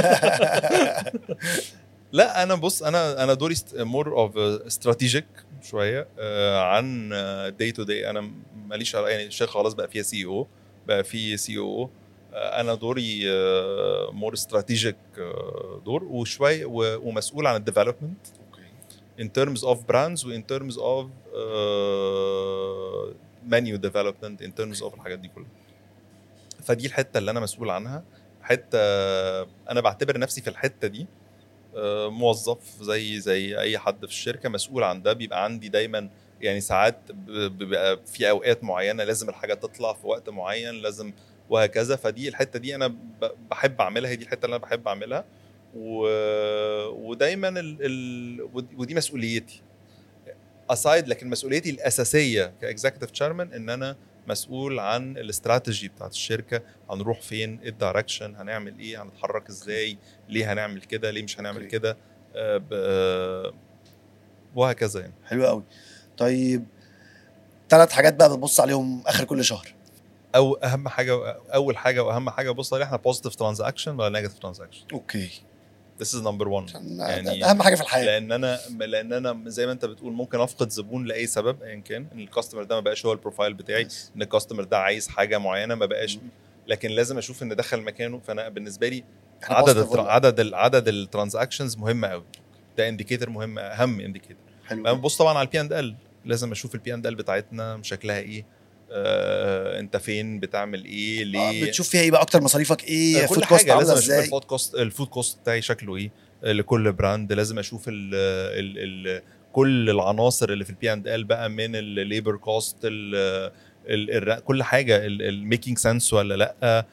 A: لا انا بص انا انا دوري مور اوف استراتيجيك شويه آه، عن داي تو داي انا ماليش على- يعني الشركه خلاص بقى فيها سي او بقى في سي او انا دوري مور استراتيجيك دور وشويه و- ومسؤول عن الديفلوبمنت in terms of brands و in terms of uh, menu development in terms of الحاجات دي كلها فدي الحته اللي انا مسؤول عنها حته انا بعتبر نفسي في الحته دي آه، موظف زي زي اي حد في الشركه مسؤول عن ده بيبقى عندي دايما يعني ساعات ب- بيبقى في اوقات معينه لازم الحاجه تطلع في وقت معين لازم وهكذا فدي الحته دي انا ب- بحب اعملها هي دي الحته اللي انا بحب اعملها و... ودايما ال... ال... ود- ودي مسؤوليتي اسايد لكن مسؤوليتي الاساسيه كاكزكتيف تشيرمان ان انا مسؤول عن الاستراتيجي بتاعت الشركه هنروح فين ايه الدايركشن هنعمل ايه هنتحرك ازاي ليه هنعمل كده ليه مش هنعمل
B: أوكي.
A: كده آه، ب- آه، وهكذا يعني
B: حلو قوي طيب ثلاث حاجات بقى بتبص عليهم اخر كل شهر
A: او اهم حاجه اول حاجه واهم حاجه بص عليها احنا بوزيتيف ترانزاكشن ولا نيجاتيف ترانزاكشن
B: اوكي
A: This is number one
B: عشان
A: يعني-
B: ده اهم حاجه في الحياه
A: لان انا لان انا زي ما انت بتقول ممكن افقد زبون لاي سبب ايا كان ان الكاستمر ده ما بقاش هو البروفايل بتاعي
B: بس.
A: ان الكاستمر ده عايز حاجه معينه ما بقاش
B: مم.
A: لكن لازم اشوف ان دخل مكانه فانا بالنسبه لي
B: إحنا
A: عدد
B: positive
A: التر...
B: ولا-
A: عدد ال... عدد الترانزاكشنز مهم قوي ده انديكيتور مهم اهم انديكيتور
B: حلو
A: انا ببص طبعا على البي اند ال لازم اشوف البي اند ال بتاعتنا شكلها ايه آه، انت فين بتعمل ايه
B: آه،
A: ليه
B: بتشوف فيها ايه بقى اكتر مصاريفك ايه
A: كل
B: فود كوست
A: حاجه
B: عامله
A: لازم اشوف
B: ازاي
A: الفود كوست الفود كوست بتاعي شكله ايه لكل براند لازم اشوف ال ال ال كل العناصر اللي في البي اند ال بقى من الليبر كوست ال ال كل حاجه الميكينج سنس ولا لا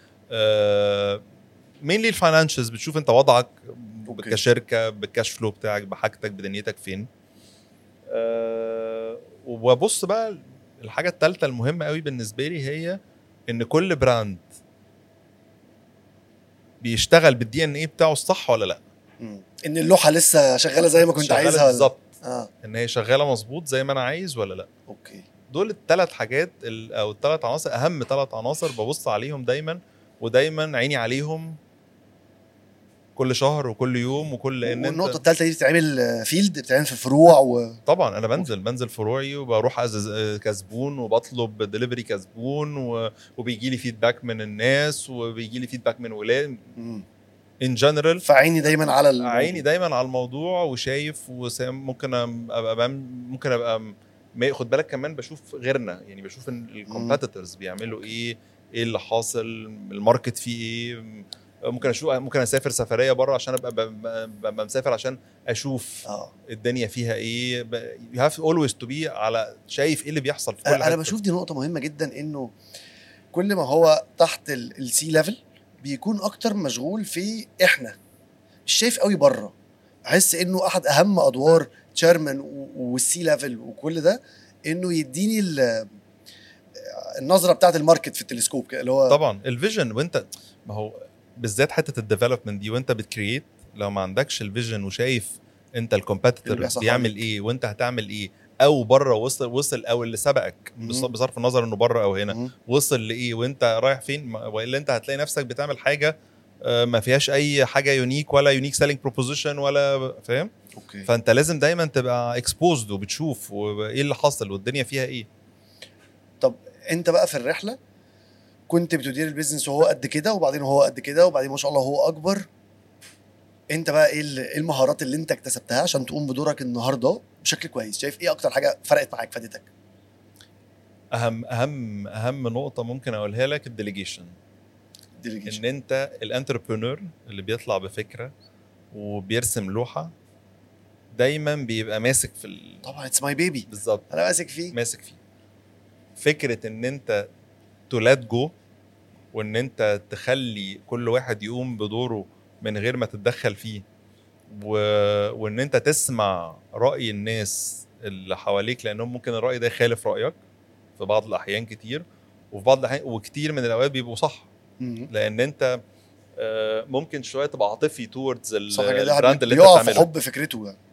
A: مينلي الفاينانشالز بتشوف انت وضعك
B: أوكي.
A: كشركه بالكاش فلو بتاعك بحاجتك بدنيتك فين أه وببص بقى الحاجه الثالثه المهمه قوي بالنسبه لي هي ان كل براند بيشتغل بالدي ان ايه بتاعه الصح ولا لا
B: مم. ان اللوحه لسه شغاله زي ما كنت
A: شغالة
B: عايزها ولا
A: بالظبط
B: اه
A: ان هي شغاله مظبوط زي ما انا عايز ولا لا
B: اوكي
A: دول الثلاث حاجات ال- او الثلاث عناصر اهم ثلاث عناصر ببص عليهم دايما ودايما عيني عليهم كل شهر وكل يوم وكل لان
B: والنقطه
A: انت
B: الثالثه دي بتتعمل آه، فيلد بتتعمل في فروع و
A: طبعا انا بنزل بنزل فروعي وبروح أزز كزبون وبطلب دليفري كزبون و- وبيجي لي فيدباك من الناس وبيجي لي فيدباك من ولاد
B: مم.
A: ان جنرال
B: فعيني دايما على ال-
A: عيني دايما على الموضوع وشايف وسام ممكن أم- ابقى بم- ممكن ابقى م- ما خد بالك كمان بشوف غيرنا يعني بشوف الكومبيتيتورز بيعملوا ايه ايه اللي حاصل الماركت فيه ايه ممكن اشوف ممكن اسافر سفريه بره عشان ابقى ب- ب- ببقى مسافر عشان اشوف
B: اه
A: الدنيا فيها ايه يو هاف اولويز تو بي على شايف ايه اللي بيحصل في كل
B: انا
A: حتة.
B: بشوف دي نقطه مهمه جدا انه كل ما هو تحت السي ليفل بيكون اكتر مشغول في احنا مش شايف قوي بره احس انه احد اهم ادوار تشيرمان والسي ليفل وكل ده انه يديني ال- النظره بتاعت الماركت في التلسكوب كده اللي هو
A: طبعا الفيجن وانت ما هو بالذات حته الديفلوبمنت دي وانت بتكريت لو ما عندكش الفيجن وشايف انت
B: اللي
A: الكومبيتيتور
B: بيحصل
A: بيعمل
B: حواليك.
A: ايه وانت هتعمل ايه او بره وصل وصل او اللي سبقك
B: مم.
A: بص- بصرف النظر انه بره او هنا
B: مم.
A: وصل لايه وانت رايح فين ما- والا انت هتلاقي نفسك بتعمل حاجه آه، ما فيهاش اي حاجه يونيك ولا يونيك سيلينج بروبوزيشن ولا فاهم
B: اوكي
A: فانت لازم دايما تبقى اكسبوزد وبتشوف وايه اللي حصل والدنيا فيها ايه
B: طب انت بقى في الرحله كنت بتدير البيزنس وهو قد كده وبعدين هو قد كده وبعدين ما شاء الله هو اكبر انت بقى ايه ال- إيه المهارات اللي انت اكتسبتها عشان تقوم بدورك النهارده بشكل كويس شايف ايه اكتر حاجه فرقت معاك فادتك
A: اهم اهم اهم نقطه ممكن اقولها لك الديليجيشن
B: delegation.
A: ان انت الانتربرونور اللي بيطلع بفكره وبيرسم لوحه دايما بيبقى ماسك في ال...
B: طبعا اتس ماي بيبي
A: بالظبط
B: انا ماسك فيه
A: ماسك فيه فكره ان انت تولات جو وان انت تخلي كل واحد يقوم بدوره من غير ما تتدخل فيه و... وان انت تسمع راي الناس اللي حواليك لانهم ممكن الراي ده يخالف رايك في بعض الاحيان كتير وفي بعض الاحيان وكتير من الاوقات بيبقوا صح
B: مم.
A: لان انت آه، ممكن شويه تبقى عاطفي توردز
B: صح كده
A: البراند اللي انت
B: بيقع في
A: بتعمله
B: حب فكرته يعني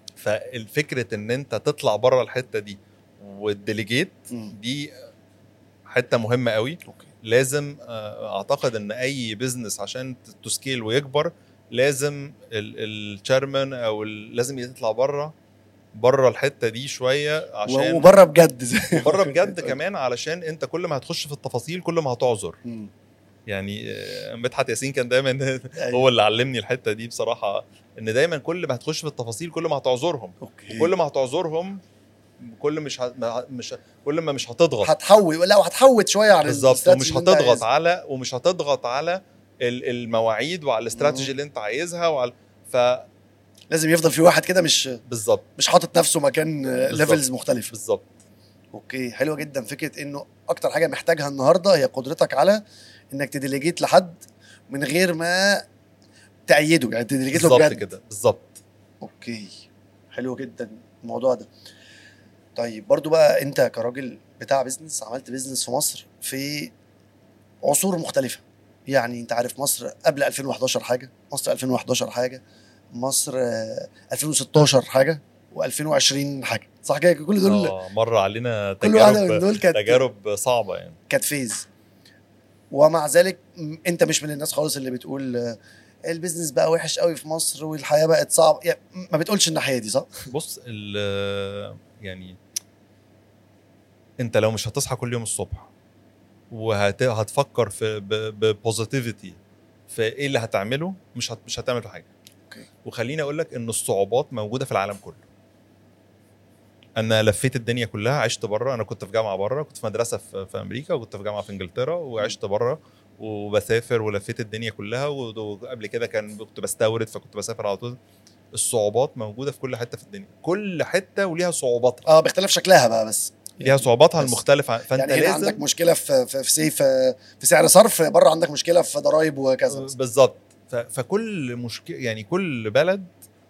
A: فالفكره ان انت تطلع بره الحته دي والديليجيت
B: مم.
A: دي حته مهمه قوي
B: اوكي
A: لازم آه، اعتقد ان اي بزنس عشان تسكيل ويكبر لازم التشيرمان او ال- لازم يطلع بره بره الحته دي شويه عشان
B: وبره بجد زي
A: بره بجد كمان علشان انت كل ما هتخش في التفاصيل كل ما هتعذر
B: مم.
A: يعني آه، مدحت ياسين كان دايما
B: أيوة.
A: هو اللي علمني الحته دي بصراحه ان دايما كل ما هتخش في التفاصيل كل ما هتعذرهم
B: اوكي
A: كل ما هتعذرهم كل مش ه... ما- مش كل ما مش هتضغط
B: هتحول لا وهتحوت شويه عن
A: بالظبط
B: الاستراتيجي
A: ومش
B: اللي انت
A: هتضغط
B: عايزها.
A: على ومش هتضغط على ال- المواعيد وعلى الاستراتيجي
B: مم.
A: اللي انت عايزها وعلى فبالظبط
B: لازم يفضل في واحد كده مش
A: بالظبط
B: مش حاطط نفسه مكان
A: بالظبط.
B: ليفلز مختلفه
A: بالظبط
B: اوكي حلوه جدا فكره انه اكتر حاجه محتاجها النهارده هي قدرتك على انك تديليجيت لحد من غير ما تأيده يعني تديليجيت له
A: بالظبط
B: بجد
A: كده بالظبط
B: اوكي حلو جدا الموضوع ده طيب برضو بقى انت كراجل بتاع بيزنس عملت بيزنس في مصر في عصور مختلفة يعني انت عارف مصر قبل 2011 حاجة مصر 2011 حاجة مصر آه، 2016 حاجة و2020 حاجة صح كده كل دول
A: آه مر علينا
B: كل واحدة من
A: تجارب
B: دول كانت
A: تجارب صعبه يعني
B: كانت فيز ومع ذلك م- انت مش من الناس خالص اللي بتقول آه، البيزنس بقى وحش قوي في مصر والحياة بقت صعبة يعني ما بتقولش الناحية دي صح؟
A: بص ال- يعني انت لو مش هتصحى كل يوم الصبح وهتفكر في ببوزيتيفيتي في ايه اللي هتعمله مش هت مش هتعمل حاجه
B: اوكي
A: وخليني اقول لك ان الصعوبات موجوده في العالم كله انا لفيت الدنيا كلها عشت بره انا كنت في جامعه بره كنت في مدرسه في, في امريكا وكنت في جامعه في انجلترا وعشت بره وبسافر ولفيت الدنيا كلها وقبل كده كان كنت بستورد فكنت بسافر على طول الصعوبات موجوده في كل حته في الدنيا كل حته وليها صعوباتها
B: اه باختلاف شكلها بقى بس
A: ليها صعوباتها
B: بس.
A: المختلفه فانت
B: يعني هنا
A: لازم
B: عندك مشكله في في في, سي- في, في سعر صرف بره عندك مشكله في ضرايب وكذا مثلاً.
A: بالظبط ف- فكل مشكله يعني كل بلد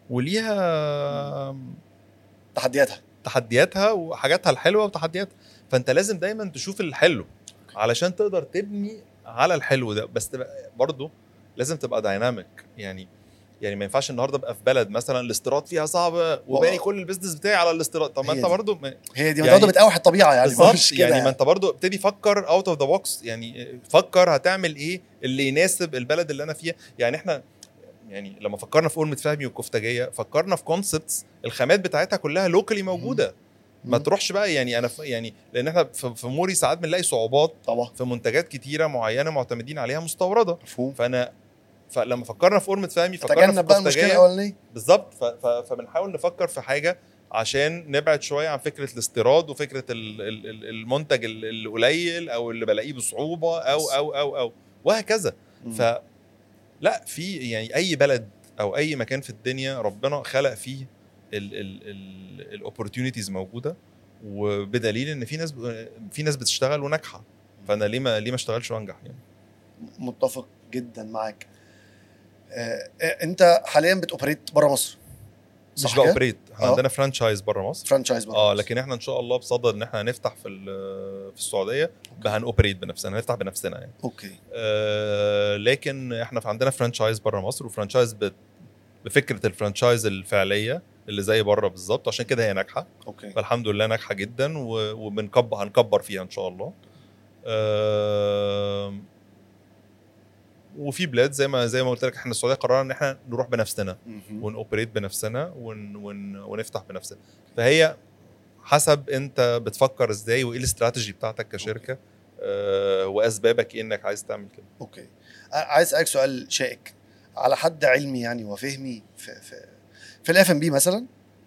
A: وليها
B: تحدياتها
A: تحدياتها وحاجاتها الحلوه وتحدياتها فانت لازم دايما تشوف الحلو علشان تقدر تبني على الحلو ده بس تبقى برضه لازم تبقى دايناميك يعني يعني ما ينفعش النهارده ابقى في بلد مثلا الاستيراد فيها صعب وباني
B: و-
A: كل البيزنس بتاعي على الاستيراد طب ما
B: هي
A: انت
B: دي.
A: برضه ما-
B: هي دي
A: يعني-
B: يعني بتقوح الطبيعه يعني
A: بالظبط
B: مش كده
A: يعني ما انت برضه ابتدي فكر اوت اوف ذا بوكس يعني فكر هتعمل ايه اللي يناسب البلد اللي انا فيها يعني احنا يعني لما فكرنا في أورمة فهمي والكفتاجيه فكرنا في كونسبتس الخامات بتاعتها كلها لوكالي موجوده ما
B: مم.
A: تروحش بقى يعني انا ف... يعني لان احنا في في موري ساعات بنلاقي صعوبات
B: طبعا
A: في منتجات كتيره معينه معتمدين عليها مستورده
B: مفهوم
A: فانا فلما فكرنا في أورمة فهمي فكرنا في
B: تجنب بقى المشكله
A: الكفتاجيه
B: الاولانيه
A: بالظبط ف... ف... فبنحاول نفكر في حاجه عشان نبعد شويه عن فكره الاستيراد وفكره ال... ال... ال- المنتج ال- القليل او اللي بلاقيه بصعوبه او او او او وهكذا ف لا في يعني اي بلد او اي مكان في الدنيا ربنا خلق فيه الاوبورتيونيتيز موجوده وبدليل ان في ناس في ناس بتشتغل وناجحه فانا ليه ما ليه ما اشتغلش وانجح يعني
B: متفق جدا معاك آه، آه، انت حاليا بتوبريت بره مصر
A: مش
B: صح كده؟
A: باوبريت احنا
B: آه.
A: عندنا فرانشايز بره مصر
B: فرانشايز بره
A: اه
B: مصر.
A: لكن احنا ان شاء الله بصدد ان احنا هنفتح في ال- في السعوديه هنوبريت بنفسنا هنفتح بنفسنا يعني
B: اوكي
A: آه لكن احنا في عندنا فرانشايز بره مصر وفرانشايز بت- بفكره الفرانشايز الفعليه اللي زي بره بالظبط عشان كده هي ناجحه
B: اوكي
A: فالحمد لله ناجحه جدا و- وبنكبر هنكبر فيها ان شاء الله آم، وفي بلاد زي ما زي ما قلت لك احنا السعوديه قررنا ان احنا نروح بنفسنا
B: مهم.
A: ونوبريت بنفسنا ون ون ونفتح بنفسنا فهي حسب انت بتفكر ازاي وايه الاستراتيجي بتاعتك كشركه آه واسبابك ايه انك عايز تعمل كده
B: اوكي آه، عايز اسالك سؤال شائك على حد علمي يعني وفهمي في في في الاف ام بي مثلا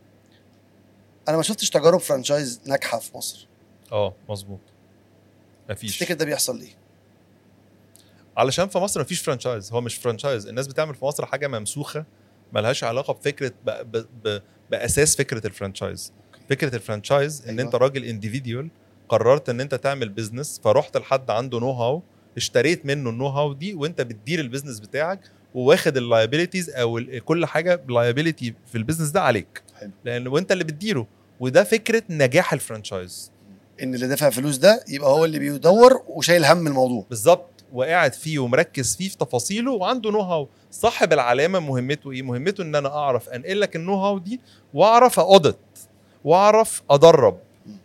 B: انا ما شفتش تجارب فرانشايز ناجحه في مصر
A: اه مظبوط مفيش
B: تفتكر ده بيحصل ليه؟
A: علشان في مصر مفيش فرانشايز هو مش فرانشايز الناس بتعمل في مصر حاجه ممسوخه ملهاش علاقه بفكره ب... ب... ب... باساس فكره الفرانشايز فكره الفرانشايز ان
B: أيوة.
A: انت راجل انديفيديوال قررت ان انت تعمل بزنس فرحت لحد عنده نو هاو اشتريت منه النو هاو دي وانت بتدير البزنس بتاعك وواخد اللايبيليتيز او ال- كل حاجه لايبيليتي في البزنس ده عليك
B: حلو.
A: لان وانت اللي بتديره وده فكره نجاح الفرانشايز
B: ان اللي دافع فلوس ده يبقى هو اللي بيدور وشايل هم الموضوع
A: بالظبط وقاعد فيه ومركز فيه في تفاصيله وعنده نو هاو صاحب العلامه مهمته ايه مهمته ان انا اعرف انقل لك النو هاو دي واعرف اودت واعرف ادرب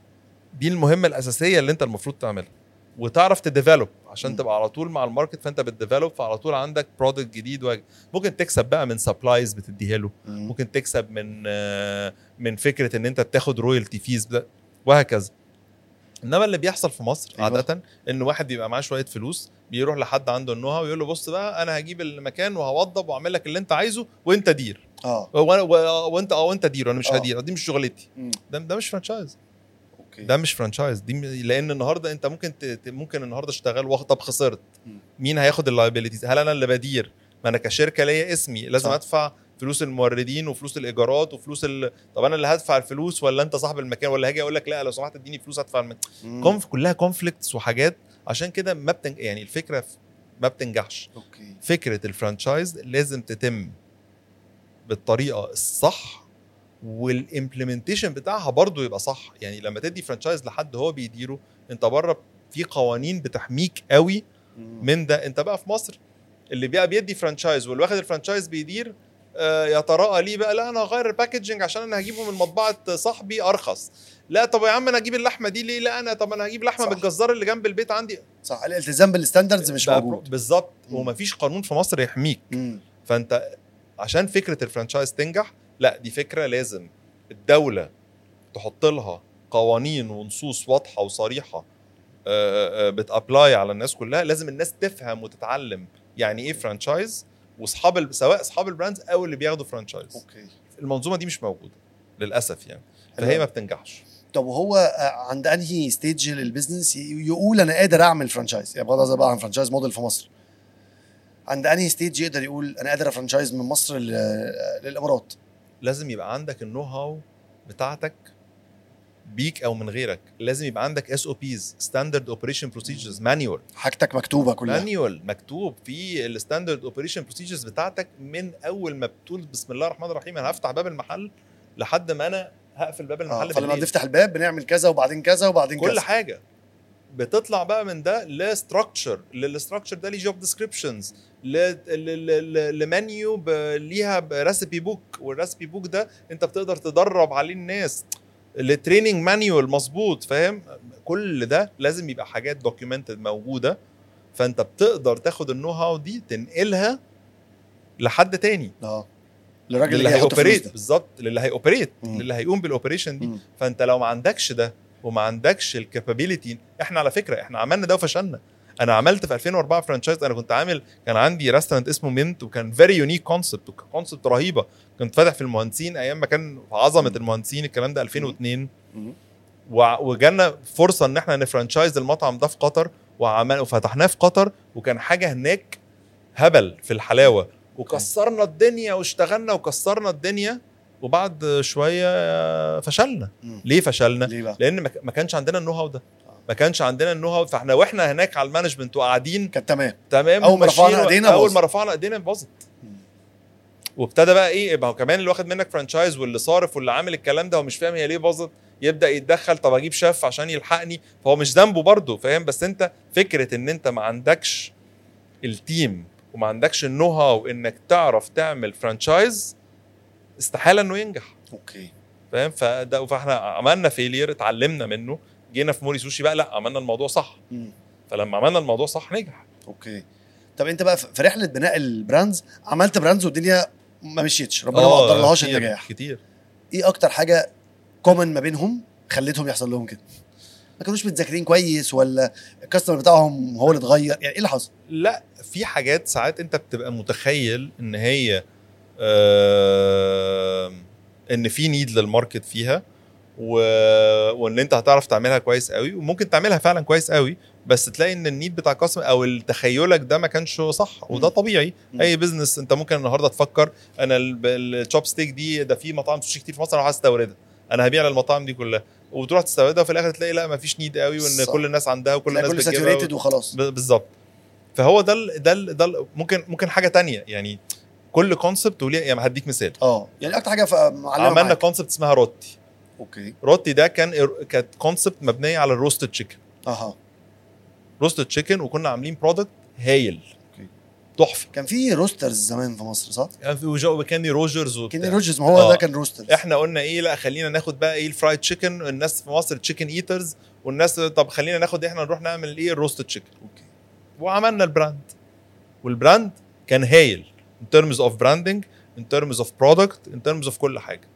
A: دي المهمه الاساسيه اللي انت المفروض تعملها وتعرف تديفلوب عشان
B: م.
A: تبقى على طول مع الماركت فانت بتديفلوب فعلى طول عندك برودكت جديد و... ممكن تكسب بقى من سبلايز بتديها له ممكن تكسب من آه، من فكره ان انت بتاخد رويالتي فيز وهكذا انما اللي بيحصل في مصر
B: أيوة.
A: أيوة. عاده ان واحد بيبقى معاه شويه فلوس بيروح لحد عنده النوها ويقول له بص بقى انا هجيب المكان وهوضب واعمل لك اللي انت عايزه وانت دير
B: اه
A: و- و- وانت اه وانت دير وانا مش
B: آه.
A: هدير دي مش شغلتي
B: مم.
A: ده ده مش فرانشايز
B: اوكي
A: ده مش فرانشايز دي م- لان النهارده انت ممكن ت... ت- ممكن النهارده اشتغل واخد طب خسرت
B: مم.
A: مين هياخد اللايبيليتيز هل انا اللي بدير ما انا كشركه ليا اسمي لازم
B: صح.
A: صح. ادفع فلوس الموردين وفلوس الايجارات وفلوس ال... طب انا اللي هدفع الفلوس ولا انت صاحب المكان ولا هاجي اقول لك لا لو سمحت اديني فلوس هدفع المكان
B: مم.
A: كونف كلها كونفليكتس وحاجات عشان كده ما بتنج... يعني الفكره في- ما بتنجحش
B: اوكي
A: فكره الفرانشايز لازم تتم بالطريقه الصح والامبلمنتيشن بتاعها برضو يبقى صح يعني لما تدي فرانشايز لحد هو بيديره انت بره في قوانين بتحميك قوي
B: مم.
A: من ده انت بقى في مصر اللي بقى بيدي فرانشايز واللي واخد الفرانشايز بيدير آه، يتراءى ليه بقى لا انا هغير الباكجنج عشان انا هجيبه من مطبعه صاحبي ارخص لا طب يا عم انا اجيب اللحمه دي ليه لا انا طب انا هجيب لحمه
B: صح.
A: من الجزار اللي جنب البيت عندي
B: صح الالتزام بالستاندردز مش
A: بقى
B: موجود
A: بالظبط
B: مم.
A: ومفيش قانون في مصر يحميك
B: مم.
A: فانت عشان فكره الفرانشايز تنجح لا دي فكره لازم الدوله تحط لها قوانين ونصوص واضحه وصريحه آه، آه، بتابلاي على الناس كلها لازم الناس تفهم وتتعلم يعني ايه فرانشايز واصحاب ال- سواء اصحاب البراندز او اللي بياخدوا فرانشايز
B: اوكي
A: المنظومه دي مش موجوده للاسف يعني
B: حلو
A: فهي
B: أوي.
A: ما بتنجحش
B: طب وهو آه، عند انهي ستيج للبيزنس ي- يقول انا قادر اعمل فرانشايز يعني بغض النظر بقى عن فرانشايز موديل في مصر عند انهي ستيج يقدر يقول انا قادر افرانشايز من مصر ل- للامارات
A: لازم يبقى عندك النو هاو بتاعتك بيك او من غيرك لازم يبقى عندك اس او بيز ستاندرد اوبريشن بروسيجرز مانيوال
B: حاجتك مكتوبه كلها
A: مانيوال مكتوب في الستاندرد اوبريشن بروسيجرز بتاعتك من اول ما بتقول بسم الله الرحمن الرحيم انا هفتح باب المحل لحد ما انا هقفل باب
B: آه
A: المحل
B: فلما
A: بالليل.
B: بنفتح الباب بنعمل كذا وبعدين كذا وبعدين
A: كل
B: كذا
A: حاجه بتطلع بقى من ده لستراكشر للستراكشر ده ليه جوب ديسكريبشنز لمنيو ليها ريسيبي بوك والريسيبي بوك ده انت بتقدر تدرب عليه الناس لتريننج مانيوال مظبوط فاهم كل ده لازم يبقى حاجات دوكيومنتد موجوده فانت بتقدر تاخد النو هاو دي تنقلها لحد تاني
B: اه للراجل
A: للي
B: اللي هيحط فلوس
A: هيوبريت
B: ده
A: بالظبط للي هيوبريت
B: مم.
A: للي هيقوم بالاوبريشن دي
B: مم.
A: فانت لو ما عندكش ده وما عندكش الكابابيلتي احنا على فكره احنا عملنا ده وفشلنا انا عملت في 2004 فرانشايز انا كنت عامل كان عندي ريستورانت اسمه مينت وكان فيري يونيك كونسبت كونسبت رهيبه كنت فاتح في المهندسين ايام ما كان في عظمه
B: مم.
A: المهندسين الكلام ده 2002
B: مم.
A: وع- وجالنا فرصه ان احنا نفرانشايز المطعم ده في قطر وعمل وفتحناه في قطر وكان حاجه هناك هبل في الحلاوه وكسرنا الدنيا واشتغلنا وكسرنا الدنيا وبعد شويه فشلنا
B: مم.
A: ليه فشلنا
B: ليه بقى؟
A: لان ما ك- ما كانش عندنا النو هاو ده ما كانش عندنا النو هاو فاحنا واحنا هناك على المانجمنت وقاعدين
B: كان تمام
A: تمام
B: أول ما رفعنا
A: ماشيين و-
B: إيدينا
A: اول
B: باظت.
A: ما رفعنا ايدينا باظت
B: مم.
A: وابتدى بقى ايه ما هو كمان اللي واخد منك فرانشايز واللي صارف واللي عامل الكلام ده ومش فاهم هي ليه باظت يبدا يتدخل طب اجيب شيف عشان يلحقني فهو مش ذنبه برضه فاهم بس انت فكره ان انت ما عندكش التيم وما عندكش النو هاو انك تعرف تعمل فرانشايز استحاله انه ينجح
B: اوكي
A: فاهم فده فاحنا عملنا فيلير اتعلمنا منه جينا في موري سوشي بقى لا عملنا الموضوع صح
B: مم.
A: فلما عملنا الموضوع صح نجح
B: اوكي طب انت بقى في رحله بناء البراندز عملت براندز والدنيا ما مشيتش ربنا ما
A: آه،
B: قدرلهاش
A: كتير-
B: النجاح
A: كتير
B: ايه اكتر حاجه كومن ما بينهم خلتهم يحصل لهم كده ما كانوش متذاكرين كويس ولا الكاستمر بتاعهم هو اللي اتغير يعني ايه اللي حصل
A: لا في حاجات ساعات انت بتبقى متخيل ان هي آه ان في نيد للماركت فيها و... وان انت هتعرف تعملها كويس قوي وممكن تعملها فعلا كويس قوي بس تلاقي ان النيد بتاع الكاستمر او تخيلك ده ما كانش صح وده
B: مم.
A: طبيعي
B: مم.
A: اي بزنس انت ممكن النهارده تفكر انا الشوب ستيك دي ده في مطاعم سوشي كتير في مصر انا هستوردها انا هبيع للمطاعم دي كلها وتروح تستوردها وفي الاخر تلاقي لا ما فيش نيد قوي وان
B: صح.
A: كل الناس عندها وكل
B: تلاقي
A: الناس
B: كله
A: بتجيبها
B: ساتوريتد وخلاص
A: ب- بالظبط فهو ده ال ده ال ده ال ممكن ممكن حاجه تانية يعني كل كونسبت وليه يعني هديك مثال
B: اه يعني اكتر حاجه ف- معلمه
A: عملنا
B: معاك.
A: كونسبت اسمها روتي
B: اوكي
A: روتي ده كان كانت كونسبت مبنيه على الروستد تشيكن
B: اها
A: روستد تشيكن وكنا عاملين برودكت هايل
B: أوكي.
A: تحفه
B: كان في روسترز زمان في مصر صح؟
A: كان في وجو كاني روجرز وبتاع.
B: كيني روجرز ما هو
A: آه.
B: ده كان روسترز
A: احنا قلنا ايه لا خلينا ناخد بقى ايه الفرايد تشيكن الناس في مصر تشيكن ايترز والناس طب خلينا ناخد احنا نروح نعمل ايه الروستد تشيكن
B: اوكي
A: وعملنا البراند والبراند كان هايل in terms of branding in terms of product in terms of كل حاجه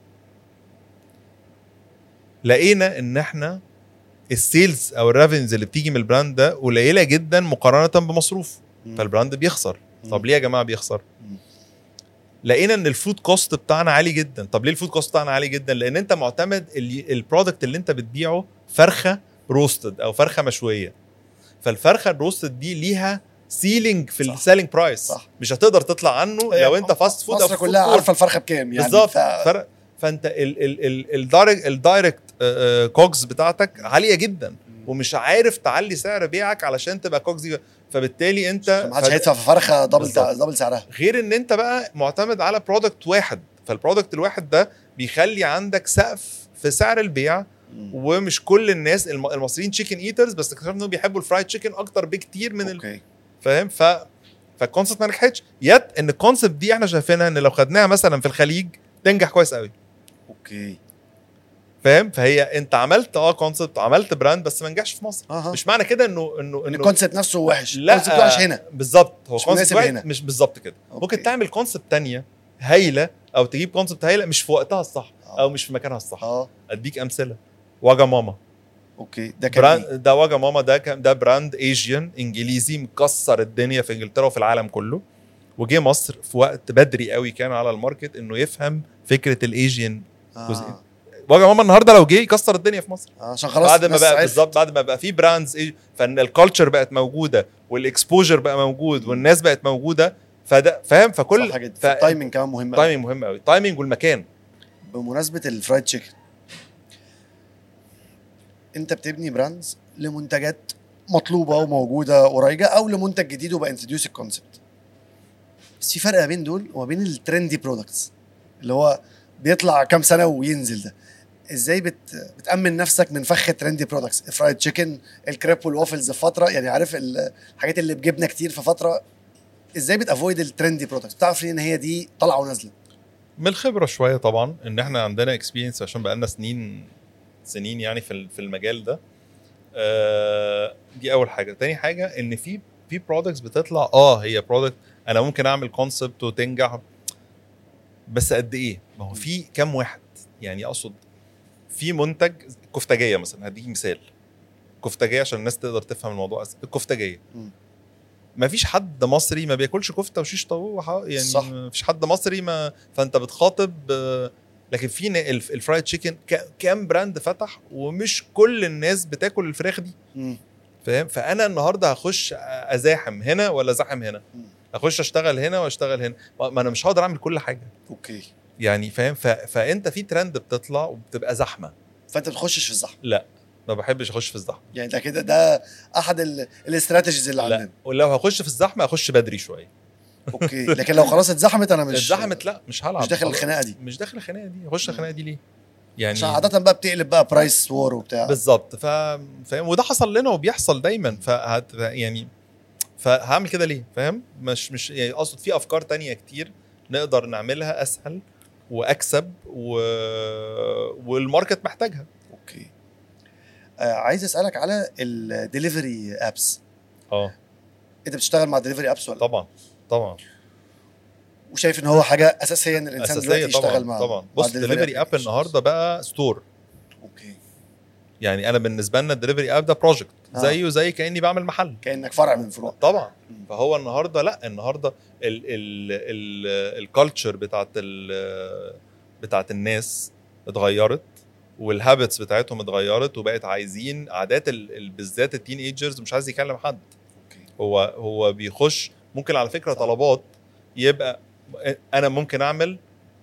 A: لقينا ان احنا السيلز او الريفنز اللي بتيجي من البراند ده قليله جدا مقارنه بمصروف
B: مم.
A: فالبراند بيخسر
B: مم.
A: طب ليه يا جماعه بيخسر
B: مم.
A: لقينا ان الفود كوست بتاعنا عالي جدا طب ليه الفود كوست بتاعنا عالي جدا لان انت معتمد ال- البرودكت اللي انت بتبيعه فرخه روستد او فرخه مشويه فالفرخه الروستد دي ليها سيلينج في
B: صح.
A: السيلينج برايس
B: صح.
A: مش هتقدر تطلع عنه
B: أيوة.
A: لو انت فاست فود او
B: مصر
A: فود
B: كلها
A: كورت.
B: عارفه الفرخه بكام يعني
A: بالظبط
B: ف...
A: فرق فانت ال ال ال الدايركت الدايركت كوكس بتاعتك عاليه جدا ومش عارف تعلي سعر بيعك علشان تبقى كوكس دي فبالتالي انت
B: ما حدش
A: فد-
B: هيدفع في فرخه دبل
A: بالظبط.
B: تع... دبل سعرها
A: غير ان انت بقى معتمد على برودكت واحد فالبرودكت الواحد ده بيخلي عندك سقف في سعر البيع ومش كل الناس الم- المصريين تشيكن ايترز بس اكتشفنا انهم بيحبوا الفرايد تشيكن اكتر بكتير من ال...
B: اوكي
A: فاهم ف فالكونسبت ما نجحتش يت ان الكونسبت دي احنا شايفينها ان لو خدناها مثلا في الخليج تنجح كويس قوي
B: اوكي
A: فاهم فهي انت عملت اه كونسبت عملت براند بس ما نجحش في مصر
B: اها
A: مش معنى كده انه انه
B: ان
A: انه
B: الكونسيبت نفسه وحش
A: لا
B: الكونسيبت وحش هنا
A: بالظبط هو
B: مش
A: كونسبت
B: مناسب
A: واحد
B: هنا.
A: مش بالظبط كده
B: أوكي.
A: ممكن تعمل كونسبت تانية هايله او تجيب كونسبت هايله مش في وقتها الصح
B: آه.
A: او مش في مكانها الصح
B: اه
A: اديك امثله واجا ماما
B: اوكي ده كان إيه؟
A: براند ده واجا ماما ده كان ده براند ايجيان انجليزي مكسر الدنيا في انجلترا وفي العالم كله وجه مصر في وقت بدري قوي كان على الماركت انه يفهم فكره الايجيان جزئين.
B: آه.
A: وجه ماما النهارده لو جه يكسر الدنيا في مصر
B: آه، عشان خلاص
A: بعد ما
B: الناس
A: بقى
B: عرفت.
A: بالظبط بعد ما بقى في براندز ايه فان الكالتشر بقت موجوده والاكسبوجر بقى موجود والناس بقت موجوده فده فاهم فكل
B: صح جدا
A: ف-
B: التايمنج كمان مهم أوي.
A: تايمنج مهم قوي التايمنج والمكان
B: بمناسبه الفرايد تشيكن انت بتبني براندز لمنتجات مطلوبه وموجوده وريجه او لمنتج جديد وبقى انتروديوس الكونسبت بس في فرق ما بين دول وما بين الترندي برودكتس اللي هو بيطلع كام سنه وينزل ده ازاي بت... بتامن نفسك من فخ ترندي برودكتس الفرايد تشيكن الكريب والوافلز في فتره يعني عارف ال- الحاجات اللي بجبنه كتير في فتره ازاي بتافويد الترندي برودكتس بتعرف ان هي دي طالعه ونازله
A: من الخبره شويه طبعا ان احنا عندنا اكسبيرينس عشان بقالنا سنين سنين يعني في ال- في المجال ده آه، دي اول حاجه تاني حاجه ان في في برودكتس بتطلع اه هي برودكت انا ممكن اعمل كونسبت وتنجح بس قد ايه ما هو في كام واحد يعني اقصد في منتج كفتاجيه مثلا هديك مثال كفتاجيه عشان الناس تقدر تفهم الموضوع أسهل. الكفتاجيه
B: مم.
A: ما فيش حد مصري ما بياكلش كفته وشيش طاووق وح- يعني
B: صح.
A: ما فيش حد مصري ما فانت بتخاطب آه، لكن في ن- الف- الفرايد تشيكن ك- كام براند فتح ومش كل الناس بتاكل الفراخ دي
B: مم.
A: فاهم فانا النهارده هخش ازاحم هنا ولا ازاحم هنا
B: مم.
A: اخش اشتغل هنا واشتغل هنا ما ما انا مش هقدر اعمل كل حاجه
B: اوكي
A: يعني فاهم ف... فانت في ترند بتطلع وبتبقى زحمه
B: فانت بتخشش في الزحمه
A: لا ما بحبش اخش في الزحمه
B: يعني ده كده ده احد ال- الاستراتيجيز اللي
A: لا
B: عندنا
A: ولو هخش في الزحمه اخش بدري شويه
B: اوكي لكن لو خلاص اتزحمت انا مش
A: اتزحمت لا مش هلعب
B: مش داخل
A: خلاص.
B: الخناقه دي
A: مش داخل الخناقه دي اخش الخناقه دي ليه يعني
B: عشان عاده بقى بتقلب بقى برايس وور وبتاع
A: بالظبط ف... فاهم وده حصل لنا وبيحصل دايما فهت... يعني فهعمل كده ليه فاهم مش مش يعني اقصد في افكار تانية كتير نقدر نعملها اسهل واكسب و... والماركت محتاجها
B: اوكي آه عايز اسالك على الدليفري ابس
A: اه
B: انت بتشتغل مع دليفري ابس ولا
A: طبعا طبعا
B: وشايف ان هو حاجه اساسيه ان الانسان
A: اساسيه
B: دلوقتي
A: طبعا
B: يشتغل مع
A: طبعا
B: مع
A: بص
B: delivery
A: دليفري اب
B: applications.
A: النهارده بقى ستور
B: اوكي
A: يعني انا بالنسبه لنا الدليفري اب ده بروجكت
B: آه.
A: زيه زي كاني بعمل محل
B: كانك فرع من فروع
A: طبعا
B: مم.
A: فهو النهارده لا النهارده ال ال ال الكالتشر بتاعت ال بتاعت الناس اتغيرت والهابتس بتاعتهم اتغيرت وبقت عايزين عادات ال- ال- بالذات التين ايجرز مش عايز يكلم حد
B: اوكي
A: هو هو بيخش ممكن على فكره
B: صح.
A: طلبات يبقى انا ممكن اعمل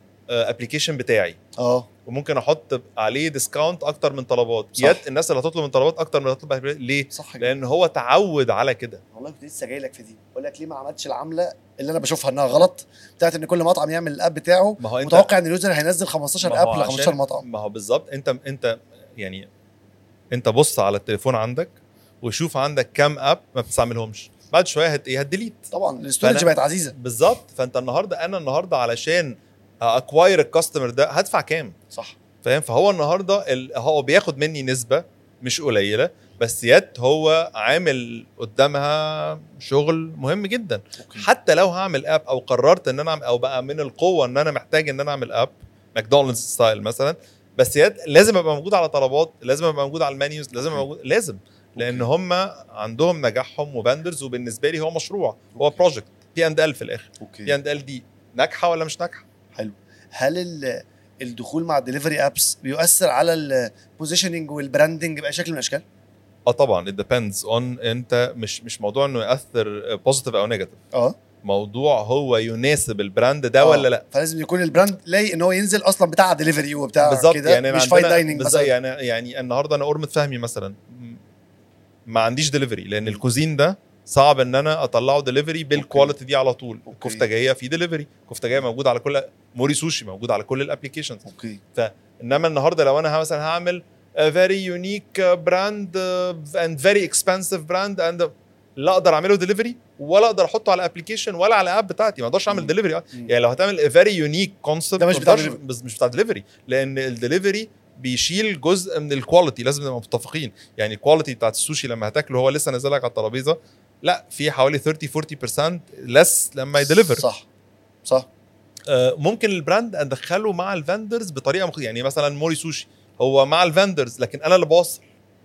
A: ابلكيشن بتاعي
B: اه
A: وممكن احط عليه ديسكاونت اكتر من طلبات
B: صح.
A: يد الناس اللي هتطلب من طلبات اكتر من اللي هتطلب ليه
B: صح جدا
A: لان هو تعود على كده
B: والله كنت لسه جاي لك في دي بقول لك ليه ما عملتش العمله اللي انا بشوفها انها غلط بتاعت ان كل مطعم يعمل الاب بتاعه
A: ما هو انت
B: متوقع ان اليوزر هينزل 15
A: ما هو
B: اب ل
A: عشان-
B: 15 مطعم
A: ما هو بالظبط انت انت يعني انت بص على التليفون عندك وشوف عندك كام اب ما بتستعملهمش بعد شويه هت ايه هتديليت
B: طبعا الاستورج
A: فأنا-
B: بقت عزيزه
A: بالظبط فانت النهارده انا النهارده علشان اكواير الكاستمر ده هدفع كام
B: صح
A: فاهم فهو النهارده ال- هو بياخد مني نسبه مش قليله بس يد هو عامل قدامها شغل مهم جدا
B: اوكي
A: حتى لو هعمل اب او قررت ان انا أعمل او بقى من القوه ان انا محتاج ان انا اعمل اب ماكدونالدز ستايل مثلا بس يد لازم ابقى موجود على طلبات لازم ابقى موجود على المنيوز لازم ابقى موجود لازم لان هم عندهم نجاحهم وبندرز وبالنسبه لي هو مشروع هو
B: أوكي.
A: بروجكت بي اند ال في الاخر بي
B: اوكي
A: اند ال دي ناجحه ولا مش ناجحه
B: هل ال- الدخول مع الدليفري ابس بيؤثر على البوزيشننج والبراندنج باي شكل من الاشكال؟
A: اه طبعا it depends on انت مش مش موضوع انه ياثر بوزيتيف او نيجاتيف
B: اه
A: موضوع هو يناسب البراند ده
B: آه.
A: ولا لا
B: فلازم يكون البراند لاقي ان هو ينزل اصلا بتاع دليفري وبتاع
A: بالظبط
B: كده
A: يعني أنا
B: مش فاين
A: عندنا-
B: دايننج
A: بالظبط
B: مثلا
A: يعني يعني النهارده انا اورمت فهمي مثلا م- ما عنديش دليفري لان الكوزين ده صعب ان انا اطلعه دليفري بالكواليتي دي على طول
B: أوكي.
A: الكفتاجيه في دليفري الكفتاجيه موجود على كل موري سوشي موجود على كل الابلكيشنز
B: اوكي
A: انما النهارده لو انا مثلا هعمل a very unique brand uh, and very expensive brand and لا اقدر اعمله دليفري ولا اقدر احطه على ابلكيشن ولا على اب بتاعتي ما اقدرش اعمل
B: مم.
A: دليفري
B: مم.
A: يعني لو هتعمل a very unique concept
B: ده مش
A: ما
B: بتاع
A: تقدرش-
B: delivery.
A: بس مش بتاع دليفري لان الدليفري بيشيل جزء من الكواليتي لازم نبقى متفقين يعني الكواليتي بتاعت السوشي لما هتاكله هو لسه نازل لك على الترابيزه لا في حوالي 30 40% لس لما يدليفر
B: صح صح
A: آه، ممكن البراند ادخله مع الفندرز بطريقه مخ... يعني مثلا موري سوشي هو مع الفندرز لكن انا اللي بوصل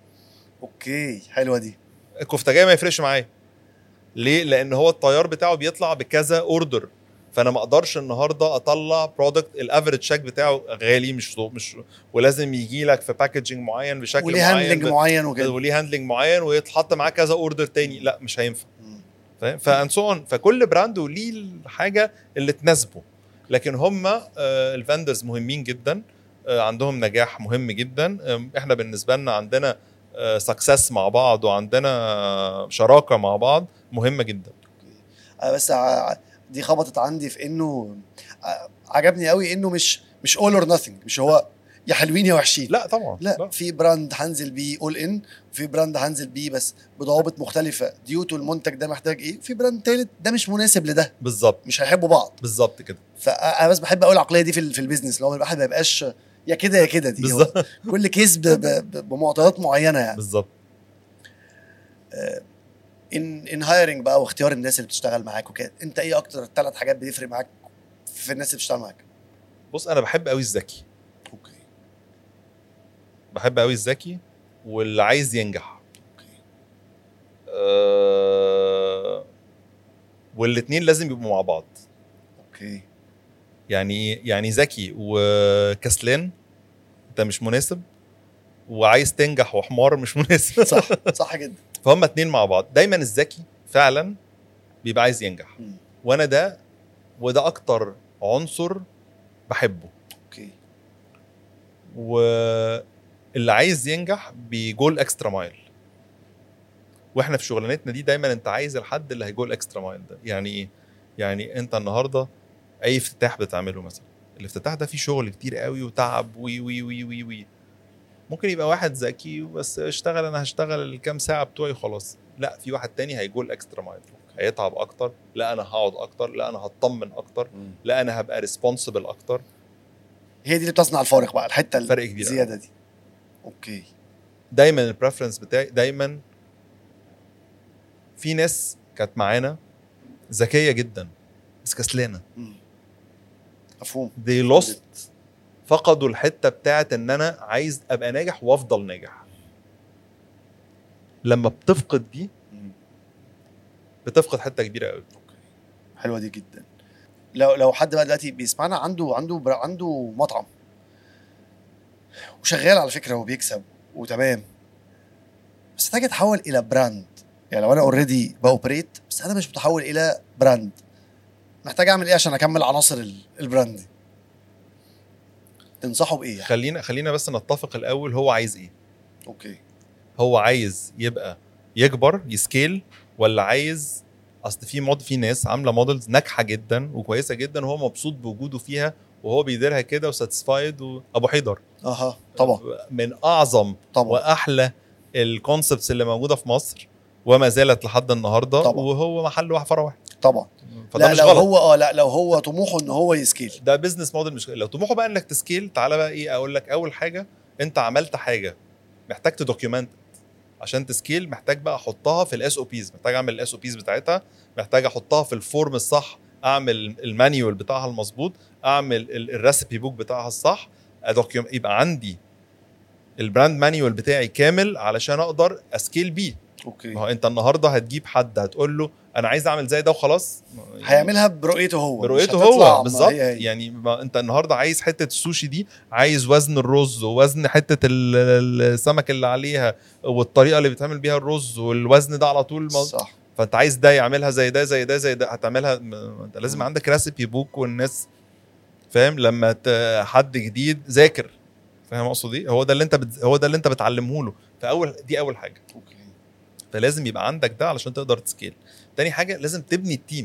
B: اوكي حلوه دي
A: الكفتاجيه ما يفرقش معايا ليه لان هو الطيار بتاعه بيطلع بكذا اوردر فانا ما اقدرش النهارده اطلع برودكت الافريج تشيك بتاعه غالي مش مش ولازم يجي لك في باكجنج معين بشكل
B: وليه
A: معين
B: هاندلنج
A: ب-
B: معين وكده
A: وليه هاندلنج معين ويتحط معاه كذا اوردر تاني لا مش هينفع
B: مم.
A: فاهم فان سو فكل براند وليه الحاجه اللي تناسبه لكن هم الفندرز مهمين جدا آه، عندهم نجاح مهم جدا آم، احنا بالنسبه لنا عندنا سكسس مع بعض وعندنا شراكه مع بعض مهمه جدا
B: أنا بس ع- دي خبطت عندي في انه ع- عجبني قوي انه مش مش اول اور نثينج مش هو يا حلوين يا وحشين
A: لا طبعا
B: لا في براند هنزل بيه اول ان وفي براند هنزل بيه بس بضوابط مختلفه ديوتو المنتج ده محتاج ايه في براند تالت ده مش مناسب لده
A: بالظبط
B: مش هيحبوا بعض
A: بالظبط كده
B: فانا بس بحب قوي العقليه دي في ال- في البيزنس اللي هو الواحد ما يبقاش يا كده يا كده دي هو
A: بالظبط
B: كل كيس ب- ب- ب- بمعطيات معينه يعني
A: بالظبط
B: ان ان هايرنج بقى واختيار الناس اللي بتشتغل معاك وكده انت ايه اكتر ثلاث حاجات بتفرق معاك في الناس اللي بتشتغل معاك
A: بص انا بحب قوي الذكي
B: اوكي
A: بحب قوي الذكي واللي عايز ينجح
B: اوكي
A: أه والاتنين لازم يبقوا مع بعض
B: اوكي
A: يعني ايه يعني ذكي وكسلان انت مش مناسب وعايز تنجح وحمار مش مناسب
B: صح صح جدا
A: فهم اتنين مع بعض دايما الذكي فعلا بيبقى عايز ينجح
B: مم.
A: وانا ده وده اكتر عنصر بحبه
B: اوكي
A: واللي عايز ينجح بيجول اكسترا مايل واحنا في شغلانتنا دي دايما انت عايز الحد اللي هيجول اكسترا مايل ده يعني ايه يعني انت النهارده اي افتتاح بتعمله مثلا الافتتاح ده فيه شغل كتير قوي وتعب وي وي وي وي وي ممكن يبقى واحد ذكي بس اشتغل انا هشتغل الكام ساعه بتوعي خلاص لا في واحد تاني هيجول اكسترا مايل هيتعب اكتر لا انا هقعد اكتر لا انا هطمن اكتر لا انا هبقى ريسبونسبل اكتر
B: هي دي اللي بتصنع الفارق بقى الحته
A: فرق كبير أوي.
B: الزياده دي اوكي
A: دايما البريفرنس بتاعي دايما في ناس كانت معانا ذكيه جدا بس كسلانه
B: مم. مفهوم
A: they lost فقدوا الحته بتاعت ان انا عايز ابقى ناجح وافضل ناجح لما بتفقد دي
B: مم.
A: بتفقد حته كبيره قوي
B: حلوه دي جدا لو لو حد بقى دلوقتي بيسمعنا عنده عنده بر- عنده مطعم وشغال على فكره وبيكسب وتمام بس محتاج يتحول الى براند يعني لو انا اوريدي باوبريت بس انا مش متحول الى براند محتاج اعمل ايه عشان اكمل عناصر ال- البراند دي تنصحه بايه يعني؟
A: خلينا خلينا بس نتفق الاول هو عايز ايه
B: اوكي
A: هو عايز يبقى يكبر يسكيل ولا عايز اصل في مود في ناس عامله موديلز ناجحه جدا وكويسه جدا وهو مبسوط بوجوده فيها وهو بيديرها كده وساتسفايد وابو حيدر
B: اها طبعا
A: من اعظم
B: طبعا
A: واحلى الكونسبتس اللي موجوده في مصر وما زالت لحد النهارده
B: طبعا.
A: وهو محل واحد فرع واحد
B: طبعا
A: فده
B: لا
A: مش
B: لو
A: غلط
B: هو اه لا لو هو طموحه ان هو يسكيل
A: ده بزنس موديل مش لو طموحه بقى انك تسكيل تعالى بقى ايه اقول لك اول حاجه انت عملت حاجه محتاج تدوكيومنت عشان تسكيل محتاج بقى احطها في الاس او بيز محتاج اعمل الاس او بيز بتاعتها محتاج احطها في الفورم الصح اعمل المانيوال بتاعها المظبوط اعمل الريسبي بوك بتاعها الصح أدوكيوم يبقى عندي البراند مانيوال بتاعي كامل علشان اقدر اسكيل بيه
B: اوكي
A: ما هو انت النهارده هتجيب حد هتقول له انا عايز اعمل زي ده وخلاص
B: هيعملها برؤيته هو مش
A: برؤيته
B: هتطلع
A: هو
B: ما
A: بالظبط
B: هي هي.
A: يعني ما انت النهارده عايز حته السوشي دي عايز وزن الرز ووزن حته ال- السمك اللي عليها والطريقه اللي بيتعمل بيها الرز والوزن ده على طول مو-
B: صح
A: فانت عايز ده يعملها زي ده زي ده زي ده هتعملها م- انت لازم
B: مم.
A: عندك ريسيبي بوك والناس فاهم لما ت- حد جديد ذاكر فاهم اقصد ايه هو ده اللي انت بت... هو ده اللي انت بتعلمه له فاول دي اول حاجه
B: اوكي
A: فلازم يبقى عندك ده علشان تقدر تسكيل تاني حاجه لازم تبني التيم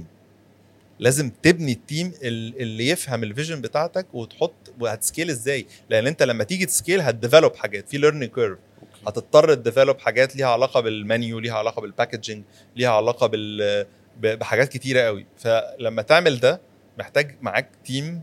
A: لازم تبني التيم ال- اللي يفهم الفيجن بتاعتك وتحط وهتسكيل ازاي لان انت لما تيجي تسكيل هتديفلوب حاجات في ليرنينج كيرف
B: اوكي
A: هتضطر تديفلوب حاجات ليها علاقه بالمنيو ليها علاقه بالباكجينج ليها علاقه بال ب- بحاجات كتيره قوي فلما تعمل ده محتاج معاك تيم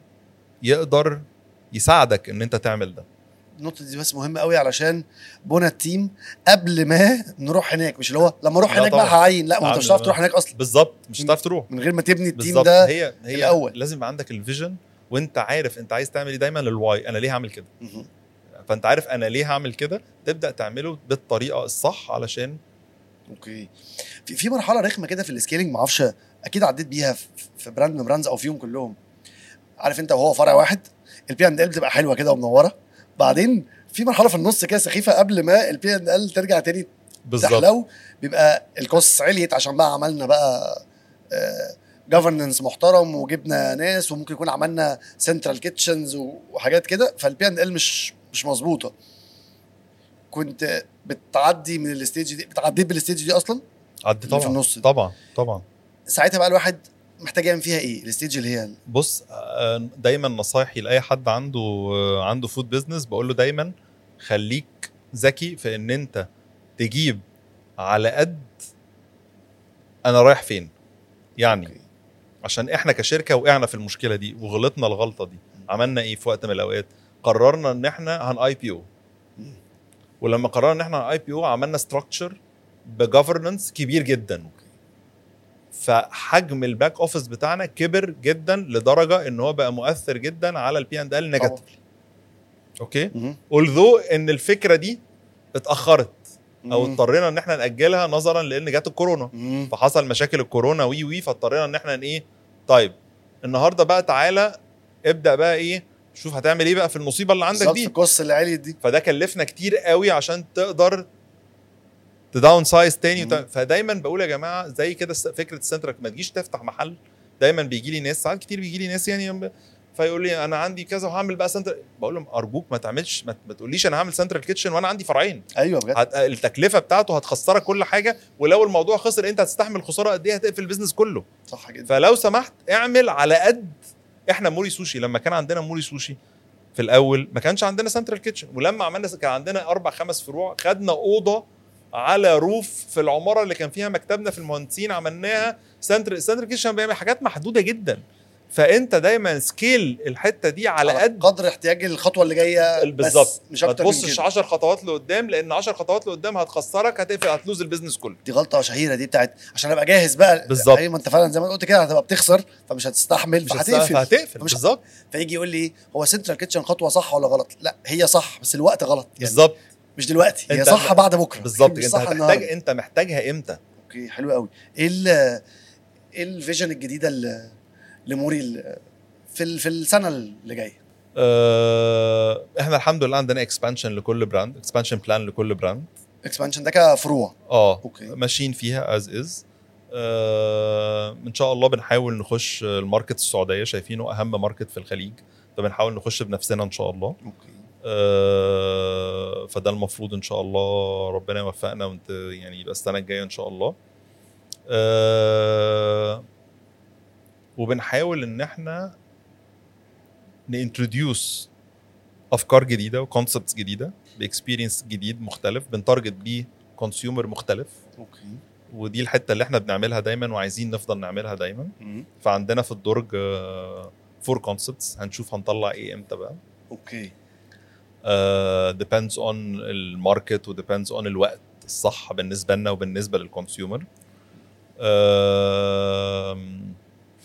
A: يقدر يساعدك ان انت تعمل ده
B: النقطة دي بس مهمة قوي علشان بنى التيم قبل ما نروح هناك مش اللي هو لما اروح
A: لا
B: هناك
A: طبعا.
B: بقى هعين لا ما انت مش
A: عامل-
B: هتعرف تروح هناك اصلا
A: بالظبط مش هتعرف تروح
B: من غير ما تبني التيم
A: بالظبط
B: ده
A: هي هي
B: الأول.
A: لازم يبقى عندك الفيجن وانت عارف انت عايز تعمل ايه دايما الواي انا ليه هعمل كده
B: مهم.
A: فانت عارف انا ليه هعمل كده تبدا تعمله بالطريقه الصح علشان
B: اوكي في في مرحله رخمه كده في السكيلينج ما اعرفش اكيد عديت بيها في- في براند من براندز او فيهم كلهم عارف انت وهو فرع واحد البي اند ال بتبقى حلوه كده ومنوره بعدين في مرحله في النص كده سخيفه قبل ما البي اند ال ترجع تاني
A: بالظبط
B: تحلو بيبقى الكوست عليت عشان بقى عملنا بقى جفرننس محترم وجبنا ناس وممكن يكون عملنا سنترال كيتشنز وحاجات كده فالبي ان ال مش مش مظبوطه كنت بتعدي من الستيج دي بتعديت بالستيج دي اصلا
A: عدي
B: اللي في
A: طبعا
B: النص دي.
A: طبعا طبعا
B: ساعتها بقى الواحد محتاج يعمل فيها ايه الستيج اللي هي
A: بص آه، دايما نصايحي لاي حد عنده آه، عنده فود بيزنس بقول له دايما خليك ذكي في ان انت تجيب على قد انا رايح فين يعني
B: أوكي.
A: عشان احنا كشركه وقعنا في المشكله دي وغلطنا الغلطه دي عملنا ايه في وقت من الاوقات قررنا ان احنا هن اي بي او
B: مم.
A: ولما قررنا ان احنا اي بي او عملنا ستراكشر بجفرنس كبير جدا فحجم الباك اوفيس بتاعنا كبر جدا لدرجه ان هو بقى مؤثر جدا على البي اند ال نيجاتيف اوكي
B: مهم.
A: اولذو ان الفكره دي اتاخرت او
B: مم.
A: اضطرينا ان احنا ناجلها نظرا لان جت الكورونا
B: مم.
A: فحصل مشاكل الكورونا وي وي فاضطرينا ان احنا ايه طيب النهارده بقى تعالى ابدا بقى ايه شوف هتعمل ايه بقى في المصيبه اللي عندك
B: بالظبط في
A: دي
B: الكوست اللي عليت دي
A: فده كلفنا كتير قوي عشان تقدر تداون سايز تاني
B: مم.
A: وت... فدايما بقول يا جماعه زي كده س- فكره السنترك ما تجيش تفتح محل دايما بيجي لي ناس ساعات كتير بيجي لي ناس يعني فيقول لي انا عندي كذا وهعمل بقى سنتر بقول لهم ارجوك ما تعملش ما, ما تقوليش انا هعمل سنترال كيتشن وانا عندي فرعين
B: ايوه بجد
A: هت... التكلفه بتاعته هتخسرك كل حاجه ولو الموضوع خسر انت هتستحمل خساره قد ايه هتقفل البيزنس كله
B: صح جدا
A: فلو سمحت اعمل على قد احنا موري سوشي لما كان عندنا موري سوشي في الاول ما كانش عندنا سنترال كيتشن ولما عملنا كان عندنا اربع خمس فروع خدنا اوضه على روف في العماره اللي كان فيها مكتبنا في المهندسين عملناها سنترال سنترال كيتشن بيعمل حاجات محدوده جدا فانت دايما سكيل الحته دي على قد
B: قدر احتياج الخطوه اللي جايه بس
A: بالظبط
B: مش
A: ما
B: اكتر من
A: تبصش
B: كده
A: 10 خطوات لقدام لان 10 خطوات لقدام هتخسرك هتقفل هتلوز البيزنس كله
B: دي غلطه شهيره دي بتاعت عشان ابقى جاهز بقى
A: بالظبط.
B: ايوه ما انت فعلا زي ما قلت كده هتبقى بتخسر فمش هتستحمل
A: مش
B: فهتقفل
A: هتقفل
B: فمش-
A: بالظبط
B: فيجي يقول لي ايه هو سنترال كيتشن خطوه صح ولا غلط لا هي صح بس الوقت غلط يعني
A: بالظبط
B: مش دلوقتي هي
A: أنت-
B: صح بعد بكره
A: بالظبط
B: مش
A: انت
B: صح
A: هتحتاج
B: النهارده
A: انت محتاجها امتى
B: اوكي حلو قوي ايه ال ايه الفيجن الجديده ل- لموري ال- في ال- في السنه اللي جايه
A: آه، احنا الحمد لله عندنا اكسبانشن لكل براند اكسبانشن بلان لكل براند
B: اكسبانشن ده كفروع
A: اه
B: اوكي
A: ماشيين فيها از از آه ان شاء الله بنحاول نخش الماركت السعوديه شايفينه اهم ماركت في الخليج فبنحاول نخش بنفسنا ان شاء الله
B: اوكي
A: آه فده المفروض ان شاء الله ربنا يوفقنا وانت يعني يبقى السنه الجايه ان شاء الله آه وبنحاول ان احنا نانتروديوس افكار جديده وكونسبتس جديده باكسبيرينس جديد مختلف بنتارجت بيه كونسيومر مختلف
B: اوكي
A: ودي الحته اللي احنا بنعملها دايما وعايزين نفضل نعملها دايما
B: مم.
A: فعندنا في الدرج فور كونسبتس هنشوف هنطلع ايه امتى بقى
B: اوكي
A: uh, depends on الماركت و depends on الوقت الصح بالنسبه لنا وبالنسبه للكونسيومر آم،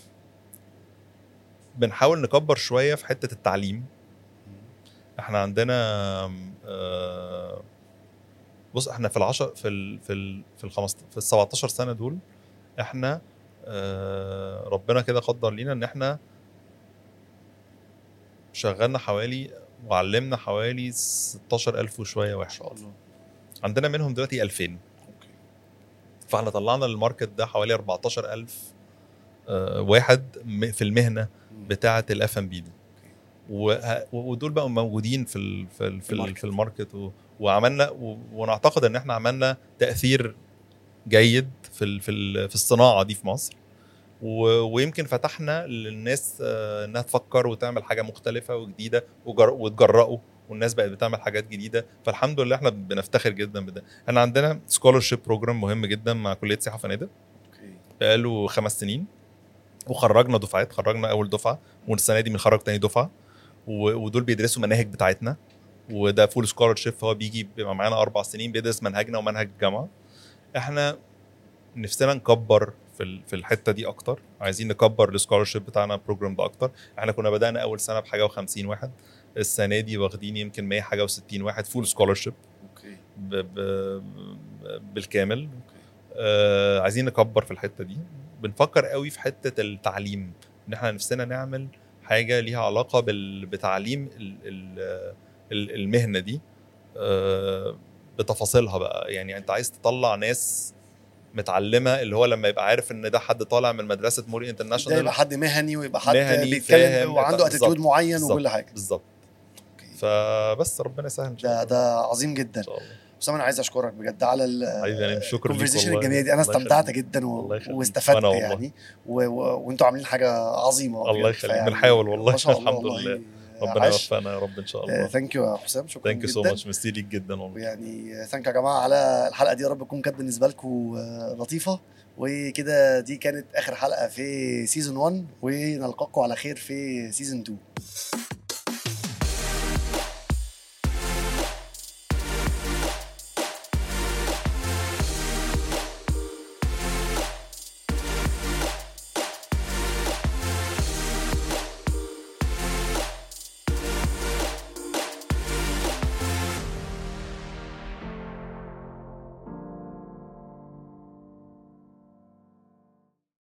A: بنحاول نكبر شويه في حته التعليم احنا عندنا آه، بص احنا في العشر في ال في ال في ال في ال 17 سنه دول احنا آه، ربنا كده قدر لينا ان احنا شغلنا حوالي وعلمنا حوالي 16000 وشويه
B: ما
A: واحد
B: شاء الله
A: عندنا منهم دلوقتي 2000
B: اوكي
A: فاحنا طلعنا للماركت ده حوالي 14000 آه، واحد م- في المهنه
B: مم.
A: بتاعه الاف ام بي دي وه- ودول بقوا موجودين في ال في ال في, ال
B: الماركت.
A: في الماركت و- وعملنا و- ونعتقد ان احنا عملنا تاثير جيد في ال في, ال في الصناعه دي في مصر و- ويمكن فتحنا للناس آه، انها تفكر وتعمل حاجه مختلفه وجديده وجر- وتجرأوا والناس بقت بتعمل حاجات جديده فالحمد لله احنا بنفتخر جدا بده احنا عندنا سكولرشيب بروجرام مهم جدا مع كليه سياحه وفنادق
B: اوكي
A: بقاله خمس سنين وخرجنا دفعات خرجنا اول دفعه والسنه دي بنخرج تاني دفعه و- ودول بيدرسوا مناهج بتاعتنا وده فول سكولرشيب فهو بيجي بيبقى معانا اربع سنين بيدرس منهجنا ومنهج الجامعه احنا نفسنا نكبر في ال- في الحته دي اكتر عايزين نكبر السكولرشيب بتاعنا البروجرام ده اكتر احنا كنا بدانا اول سنه بحاجه و50 واحد السنه دي واخدين يمكن 100 حاجه و60 واحد فول سكولرشيب
B: اوكي
A: ب... ب... بالكامل
B: اوكي
A: آه عايزين نكبر في الحته دي بنفكر قوي في حته التعليم ان احنا نفسنا نعمل حاجه ليها علاقه بال... بتعليم ال... ال... ال- المهنه دي آه، بتفاصيلها بقى يعني انت عايز تطلع ناس متعلمه اللي هو لما يبقى عارف ان ده حد طالع من مدرسه موري
B: ده
A: انترناشونال
B: يبقى حد مهني ويبقى حد
A: مهني،
B: بيتكلم
A: فاهم،
B: وعنده
A: بالظبط،
B: اتيتيود معين
A: بالظبط.
B: وكل حاجه
A: بالظبط
B: أوكي.
A: فبس ربنا يسهل ان شاء
B: ده
A: الله
B: ده عظيم جدا
A: ان شاء الله
B: اسامه انا عايز اشكرك بجد على
A: حبيبي انا شكرا ليك
B: الكونفرزيشن
A: والله.
B: الجميله دي انا
A: الله
B: استمتعت
A: يخليك.
B: جدا و...
A: الله يخليك.
B: واستفدت
A: وأنا والله.
B: يعني و... و... وانتوا عاملين حاجه عظيمه
A: الله
B: بجد.
A: يخليك.
B: فيعني
A: بنحاول والله.
B: ما شاء الله
A: الحمد
B: والله
A: لله. ربنا يوفقنا يا رب ان شاء الله
B: ثانك يو يا حسام شكرا
A: ثانك يو سو
B: جدا
A: ماتش ميرسي ليك جدا والله
B: ويعني ثانك يا جماعه على الحلقه دي يا رب تكون كانت بالنسبه لكم لطيفه وكده دي كانت اخر حلقه في سيزون 1 ونلقاكم على خير في سيزون 2